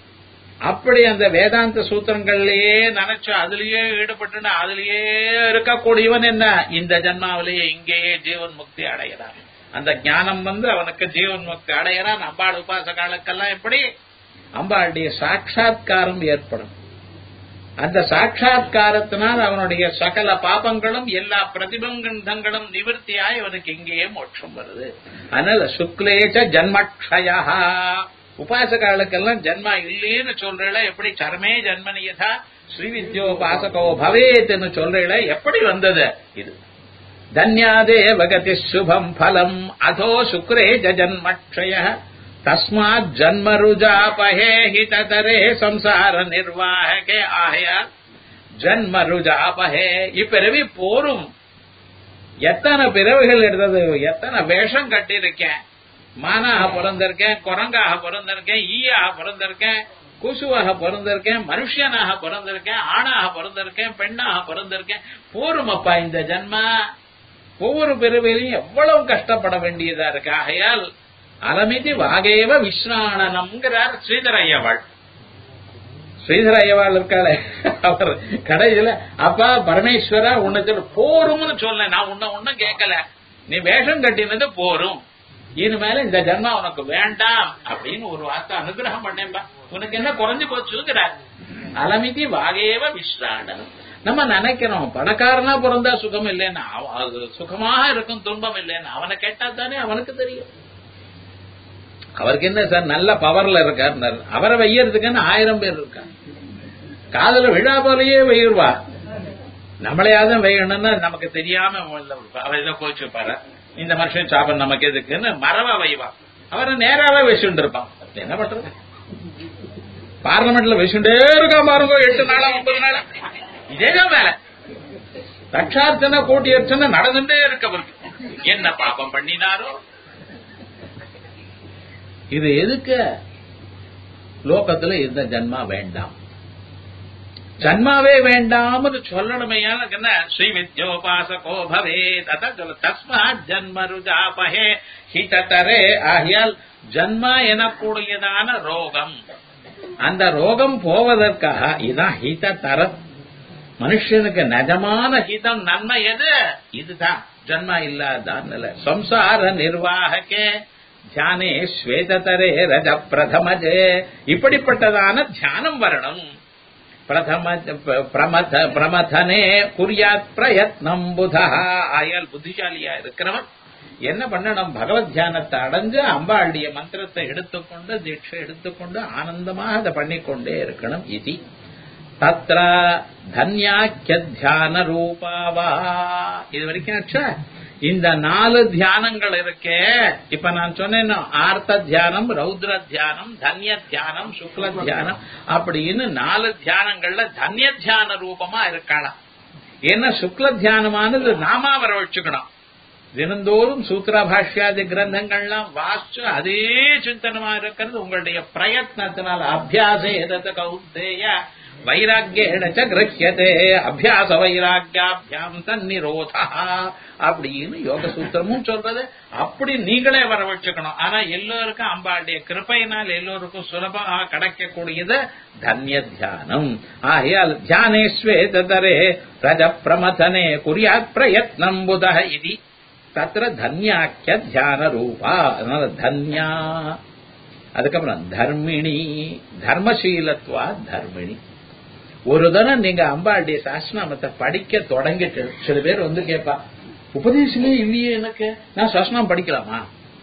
அப்படி அந்த வேதாந்த சூத்திரங்கள்லயே நினைச்சு அதுலயே ஈடுபட்டு அதுலயே இருக்கக்கூடியவன் என்ன இந்த ஜன்மாவிலேயே இங்கேயே ஜீவன் முக்தி அடைகிறான் அந்த ஞானம் வந்து அவனுக்கு ஜீவன் முக்தி அடைகிறான் அம்பாள் உபாசகாலுக்கெல்லாம் எப்படி அம்பாளுடைய சாட்சா்காரம் ஏற்படும் அந்த சாட்சா்காரத்தினால் அவனுடைய சகல பாபங்களும் எல்லா பிரதிபங்கங்களும் நிவர்த்தியாய் அவனுக்கு இங்கேயே மோட்சம் வருது அதனால சுக்லேச்ச ஜன்மக்ஷயா உபாசகாலுக்கெல்லாம் ஜன்மா இல்லேன்னு சொல்றேல எப்படி சர்மே ஜன்மனியதா ஸ்ரீ வித்யோபாசகோ பவேத்னு சொல்றேல எப்படி வந்தது இது தன்யாதேவ கதி சுபம் பலம் அதோ சுக்ரே ஜன்மக்ஷய தஸ்மாத் ஜன்மருஜாபஹே ஹிததரே சம்சார நிர்வாகே ஆகையால் ஜன்மருஜாபஹே இப்பிறவி போரும் எத்தனை பிறவிகள் எடுத்தது எத்தனை வேஷம் கட்டியிருக்கேன் மானாக பிறந்திருக்கேன் குரங்காக பிறந்திருக்கேன் ஈயாக பிறந்திருக்கேன் குசுவாக பிறந்திருக்கேன் மனுஷனாக பிறந்திருக்கேன் ஆணாக பிறந்திருக்கேன் பெண்ணாக பிறந்திருக்கேன் போரும் அப்பா இந்த ஜன்மா ஒவ்வொரு பிறவிலையும் எவ்வளவு கஷ்டப்பட வேண்டியதா இருக்கு ஆகையால் அலமிதி வாகேவ விஸ்ராணனம்ங்கிறார் ஸ்ரீதரையவாள் ஸ்ரீதரையவாள் இருக்காளே அவர் கடைசியில அப்பா பரமேஸ்வரா உன்னை போரும்னு சொல்ல நான் உன்ன ஒன்னும் கேட்கல நீ வேஷம் கட்டினது போரும் இனிமேல இந்த ஜன்மா உனக்கு வேண்டாம் அப்படின்னு ஒரு வார்த்தை அனுகிரகம் பண்ணேன்பா உனக்கு என்ன குறைஞ்சு போச்சுங்கிறார் அலமிதி வாகேவ விஸ்ராணனம் நம்ம நினைக்கிறோம் பணக்காரனா பிறந்தா சுகம் இல்லைன்னு அது சுகமாக இருக்கும் துன்பம் இல்லைன்னு அவனை கேட்டா தானே அவனுக்கு தெரியும் அவருக்கு என்ன சார் நல்ல பவர்ல இருக்கார் அவரை வையறதுக்குன்னு ஆயிரம் பேர் இருக்கா காதல விழா போலயே வெயிடுவா நம்மளையாவது வையணும்னா நமக்கு தெரியாம அவர் இதை கோச்சு பாரு இந்த மனுஷன் சாப்பன் நமக்கு எதுக்குன்னு மரவா வைவா அவரை நேராவே வச்சுட்டு இருப்பான் என்ன பண்றது பார்லமெண்ட்ல வச்சுட்டே இருக்கா பாருங்க எட்டு நாளா ஒன்பது நாளா இதேதான் வேலை ரட்சார்த்தனை கூட்டி அர்ச்சனை நடந்துட்டே இருக்கவருக்கு என்ன பாப்பம் பண்ணினாரோ இது எதுக்கு லோகத்துல இந்த ஜன்மா வேண்டாம் ஜன்மாவே வேண்டாம்னு சொல்லணுமே என்ன ஸ்ரீ வித்யோபாசகோ பவே அதான் சொல்ல தஸ்மாத் ஜன்ம ருஜாபஹே ஹிததரே ஆகியால் ஜன்மா எனக்கூடியதான ரோகம் அந்த ரோகம் போவதற்காக இதான் ஹித தர மனுஷனுக்கு நிஜமான ஹிதம் நன்மை எது இதுதான் ஜன்மா இல்லாதான் சம்சார நிர்வாகக்கே தியானே ஸ்வேததரே ரஜ பிரதமஜே இப்படிப்பட்டதான தியானம் வரணும் பிரதம பிரமத பிரமதனே குறியாத் பிரயத்னம் புதா ஆயால் புத்திசாலியா இருக்கிறவன் என்ன பண்ணணும் பகவத் தியானத்தை அடைஞ்சு அம்பாளுடைய மந்திரத்தை எடுத்துக்கொண்டு தீட்சை எடுத்துக்கொண்டு ஆனந்தமாக அதை பண்ணிக்கொண்டே இருக்கணும் இது தத்ர தன்யாக்கிய தியான ரூபாவா இது வரைக்கும் ஆச்சா இந்த நாலு தியானங்கள் இருக்கே இப்ப நான் சொன்னேன் ஆர்த்த தியானம் ரௌத்ர தியானம் தன்ய தியானம் சுக்ல தியானம் அப்படின்னு நாலு தியானங்கள்ல தன்ய தியான ரூபமா இருக்கலாம் ஏன்னா சுக்ல தியானமானது நாமா வர வச்சுக்கணும் தினந்தோறும் சூத்ரா பாஷ்யாதி கிரந்தங்கள்லாம் வாசிச்சு அதே சிந்தனமா இருக்கிறது உங்களுடைய பிரயத்னத்தினால் அபியாசே எதத்த கௌந்தேய வைராக்கியேன கிரஹியதே அபியாச வைராக்கியாபியாம் தன்னிரோதா அப்படின்னு யோக சூத்திரமும் சொல்றது அப்படி நீங்களே வர வச்சுக்கணும் ஆனா எல்லோருக்கும் அம்பாளுடைய கிருப்பையினால் எல்லோருக்கும் சுலபமாக கிடைக்கக்கூடியது தன்ய தியானம் ஆகையால் தியானேஸ்வேதரே ரஜ பிரமதனே குறியாத் பிரயத்னம் புத இது தத்திர தன்யாக்கிய தியான ரூபா அதனால தன்யா அதுக்கப்புறம் தர்மிணி தர்மசீலத்வா தர்மிணி ஒரு தரம் நீங்க அம்பாளுடைய சாஸ்திரநாமத்தை படிக்க தொடங்கிட்டு சில பேர் வந்து கேட்பா உபதேசமே இல்லையே எனக்கு நான் சாஸ்திரம் படிக்கலாமா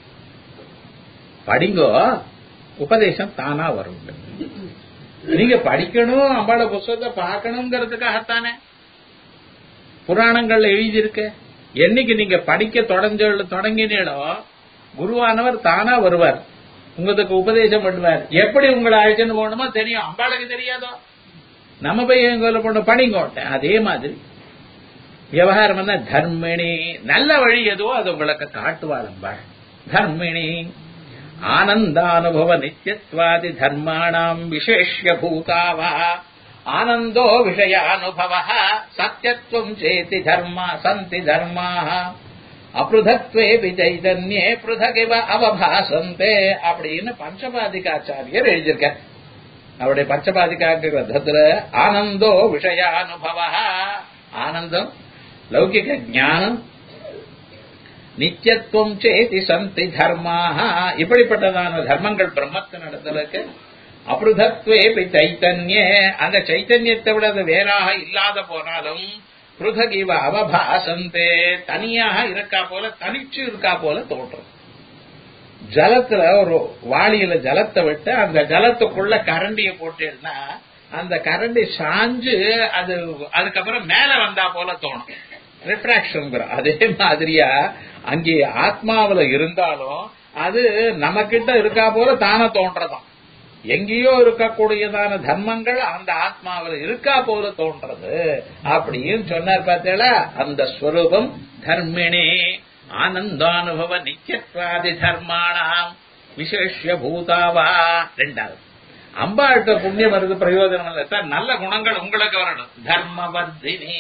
படிங்கோ உபதேசம் தானா வரும் நீங்க படிக்கணும் அம்பாள புஸ்தகத்தை பார்க்கணுங்கிறதுக்காகத்தானே புராணங்கள்ல எழுதியிருக்க என்னைக்கு நீங்க படிக்க தொடங்க தொடங்கினீங்களோ குருவானவர் தானா வருவார் உங்களுக்கு உபதேசம் பண்ணுவார் எப்படி உங்களை அழைச்சுன்னு போகணுமோ தெரியும் அம்பாளுக்கு தெரியாதோ நம்ம போய் எங்களை பொண்ணு படிங்கோட்ட அதே மாதிரி விவகாரம் என்ன தர்மிணி நல்ல வழி எதுவோ அது உங்களுக்கு காட்டுவாள் அம்பாள் தர்மிணி ஆனந்தானுபவ நித்தியத்வாதி தர்மாணாம் விசேஷ்ய பூதாவா ஆனந்தோ விஷயானுபவ சத்தியத்துவம் சேதி தர்மா சந்தி தர்மா அப்ருதத்வே சைதன்யே பிருதகிவ அவபாசந்தே அப்படின்னு பஞ்சபாதிகாச்சாரியர் எழுதியிருக்கார் அவருடைய பஞ்சபாதிகா கிரந்தத்துல ஆனந்தோ விஷயானுபவ ஆனந்தம் லௌகிக ஞானம் நித்தியத்துவம் சேதி சந்தி தர்மாக இப்படிப்பட்டதான தர்மங்கள் பிரம்மத்தின் இடத்துல இருக்கு அப்ருதத்வே சைத்தன்யே அந்த சைத்தன்யத்தை விட அது வேறாக இல்லாத போனாலும் பிருதகிவ அவபாசந்தே தனியாக இருக்கா போல தனிச்சு இருக்கா போல தோன்றும் ஜலத்துல ஒரு வாளியில ஜலத்தை விட்டு அந்த ஜலத்துக்குள்ள கரண்டிய போட்டேன்னா அந்த கரண்டி சாஞ்சு அது அதுக்கப்புறம் மேல வந்தா போல தோணும் ரிஃப்ராக்ஷன் அதே மாதிரியா அங்கே ஆத்மாவில இருந்தாலும் அது நம்ம கிட்ட இருக்கா போல தானே தோன்றதாம் எங்கேயோ இருக்கக்கூடியதான தர்மங்கள் அந்த ஆத்மாவில் இருக்கா போல தோன்றது அப்படின்னு சொன்னார் பார்த்தீங்களா அந்த ஸ்வரூபம் தர்மிணி ஆனந்தானுபவ நித்தியத்வாதி தர்மாணாம் விசேஷ பூதாவா ரெண்டாவது அம்பாட்ட புண்ணியம் வருது பிரயோஜனம் இல்லை சார் நல்ல குணங்கள் உங்களுக்கு வரணும் தர்மவர்தினி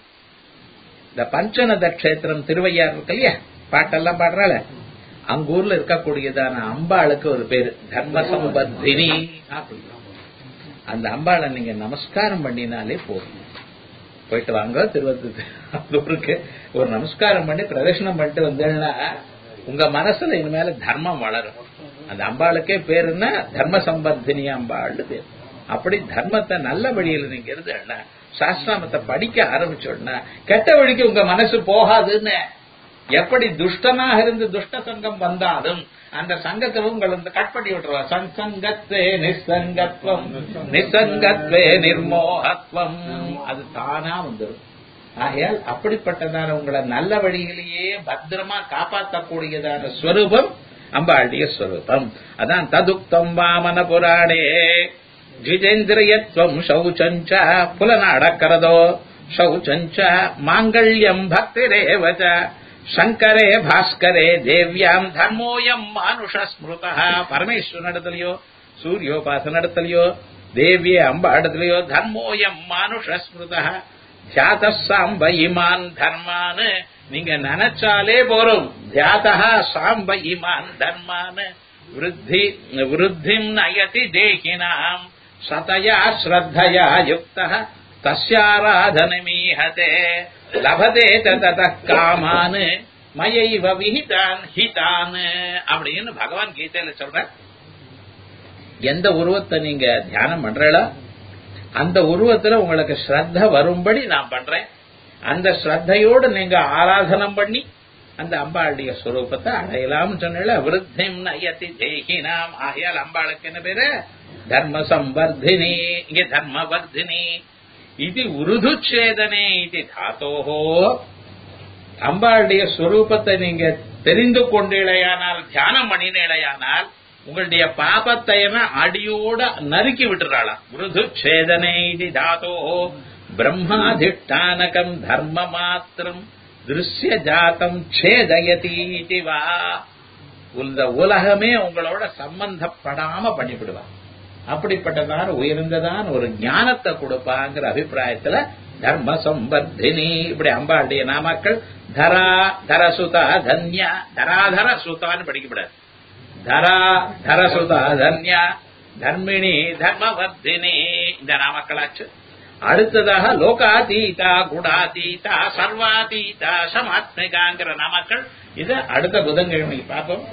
இந்த பஞ்சநத கஷேத்திரம் திருவையார் இருக்கு இல்லையா பாட்டெல்லாம் பாடுறாள் அங்க ஊர்ல இருக்கக்கூடியதான அம்பாளுக்கு ஒரு பேரு தர்ம சம்பர்தினி அந்த அம்பாளை நீங்க நமஸ்காரம் பண்ணினாலே போதும் போயிட்டு வாங்க திருவத்தூருக்கு ஒரு நமஸ்காரம் பண்ணி பிரதர்ஷனம் பண்ணிட்டு வந்தேன்னா உங்க மனசுல இனிமேல தர்மம் வளரும் அந்த அம்பாளுக்கே பேருன்னா தர்ம சம்பர்தினி அம்பாள்னு பேர் அப்படி தர்மத்தை நல்ல வழியில நீங்க இருந்தேன்னா சாஸ்திராமத்தை படிக்க ஆரம்பிச்சோன்னா கெட்ட வழிக்கு உங்க மனசு போகாதுன்னு எப்படி துஷ்டனாக இருந்து துஷ்ட சங்கம் வந்தாலும் அந்த சங்கத்தை உங்கள் வந்து கட் பண்ணி விட்டுருவா சங்கத்வே நிசங்கத்வம் நிசங்கத்வே நிர்மோகத்வம் அது தானா வந்துடும் ஆகையால் அப்படிப்பட்டதான உங்களை நல்ல வழியிலேயே பத்திரமா காப்பாற்றக்கூடியதான ஸ்வரூபம் அம்பாளுடைய ஸ்வரூபம் அதான் ததுக்தம் வாமன புராணே ஜிதேந்திரியத்வம் சௌச்சஞ்ச புலனாடக்கரதோ சௌச்சஞ்ச மாங்கல்யம் பக்திரேவச்ச சங்கரே பாஸ்கரே தேவ்யாம் தர்மோயம் மானுஷ ஸ்மிருதா பரமேஸ்வரன் இடத்துலயோ சூரியோபாசன இடத்துலயோ தேவிய அம்பா இடத்துலயோ தர்மோயம் மானுஷ ஸ்மிருதா தியாத சாம்ப இமான் தர்மான் நீங்க நினைச்சாலே போறோம் தியாதா சாம்ப இமான் தர்மான் விருத்தி விருத்திம் நயதி தேகினாம் சதயா ஸ்ரத்தயா யுக்த தஸ்யாராதனமீஹதே லபதே தத காமான் மயைவ விஹிதான் ஹிதான் அப்படின்னு பகவான் கீதையில சொல்ற எந்த உருவத்தை நீங்க தியானம் பண்றீங்களோ அந்த உருவத்துல உங்களுக்கு ஸ்ரத்த வரும்படி நான் பண்றேன் அந்த ஸ்ரத்தையோடு நீங்க ஆராதனம் பண்ணி அந்த அம்பாளுடைய ஸ்வரூபத்தை அடையலாம்னு சொன்ன விருத்திம் நயதி தேகினாம் ஆகையால் அம்பாளுக்கு என்ன பேரு தர்ம சம்பர்தினி இங்க தர்மவர்தினி இது உருதுச்சேதனே இது தாத்தோஹோ அம்பாளுடைய ஸ்வரூபத்தை நீங்க தெரிந்து கொண்டீழையானால் தியானம் பண்ணினேழையானால் உங்களுடைய பாபத்தை அடியோட நறுக்கி விட்டுறாளாம் மிருது சேதனை இது தாத்தோ பிரம்மாதிஷ்டானகம் தர்ம மாத்திரம் திருஷ்ய ஜாத்தம் சேதயதி வா இந்த உலகமே உங்களோட சம்பந்தப்படாம பண்ணிவிடுவார் அப்படிப்பட்டதான உயர்ந்ததான ஒரு ஞானத்தை கொடுப்பாங்கிற அபிப்பிராயத்துல தர்ம சம்பர்தினி இப்படி அம்பாளுடைய நாமாக்கள் தரா தரசுதா தன்யா தராதர சுதான்னு படிக்கப்படாது தரா தரசுதா தன்யா தர்மிணி தர்மவர்தினி இந்த நாமக்களாச்சு அடுத்ததாக லோகாதீதா குடாதீதா சர்வாதீதா சமாத்மிகாங்கிற நாமக்கள் இதை அடுத்த புதன்கிழமை பார்ப்போம்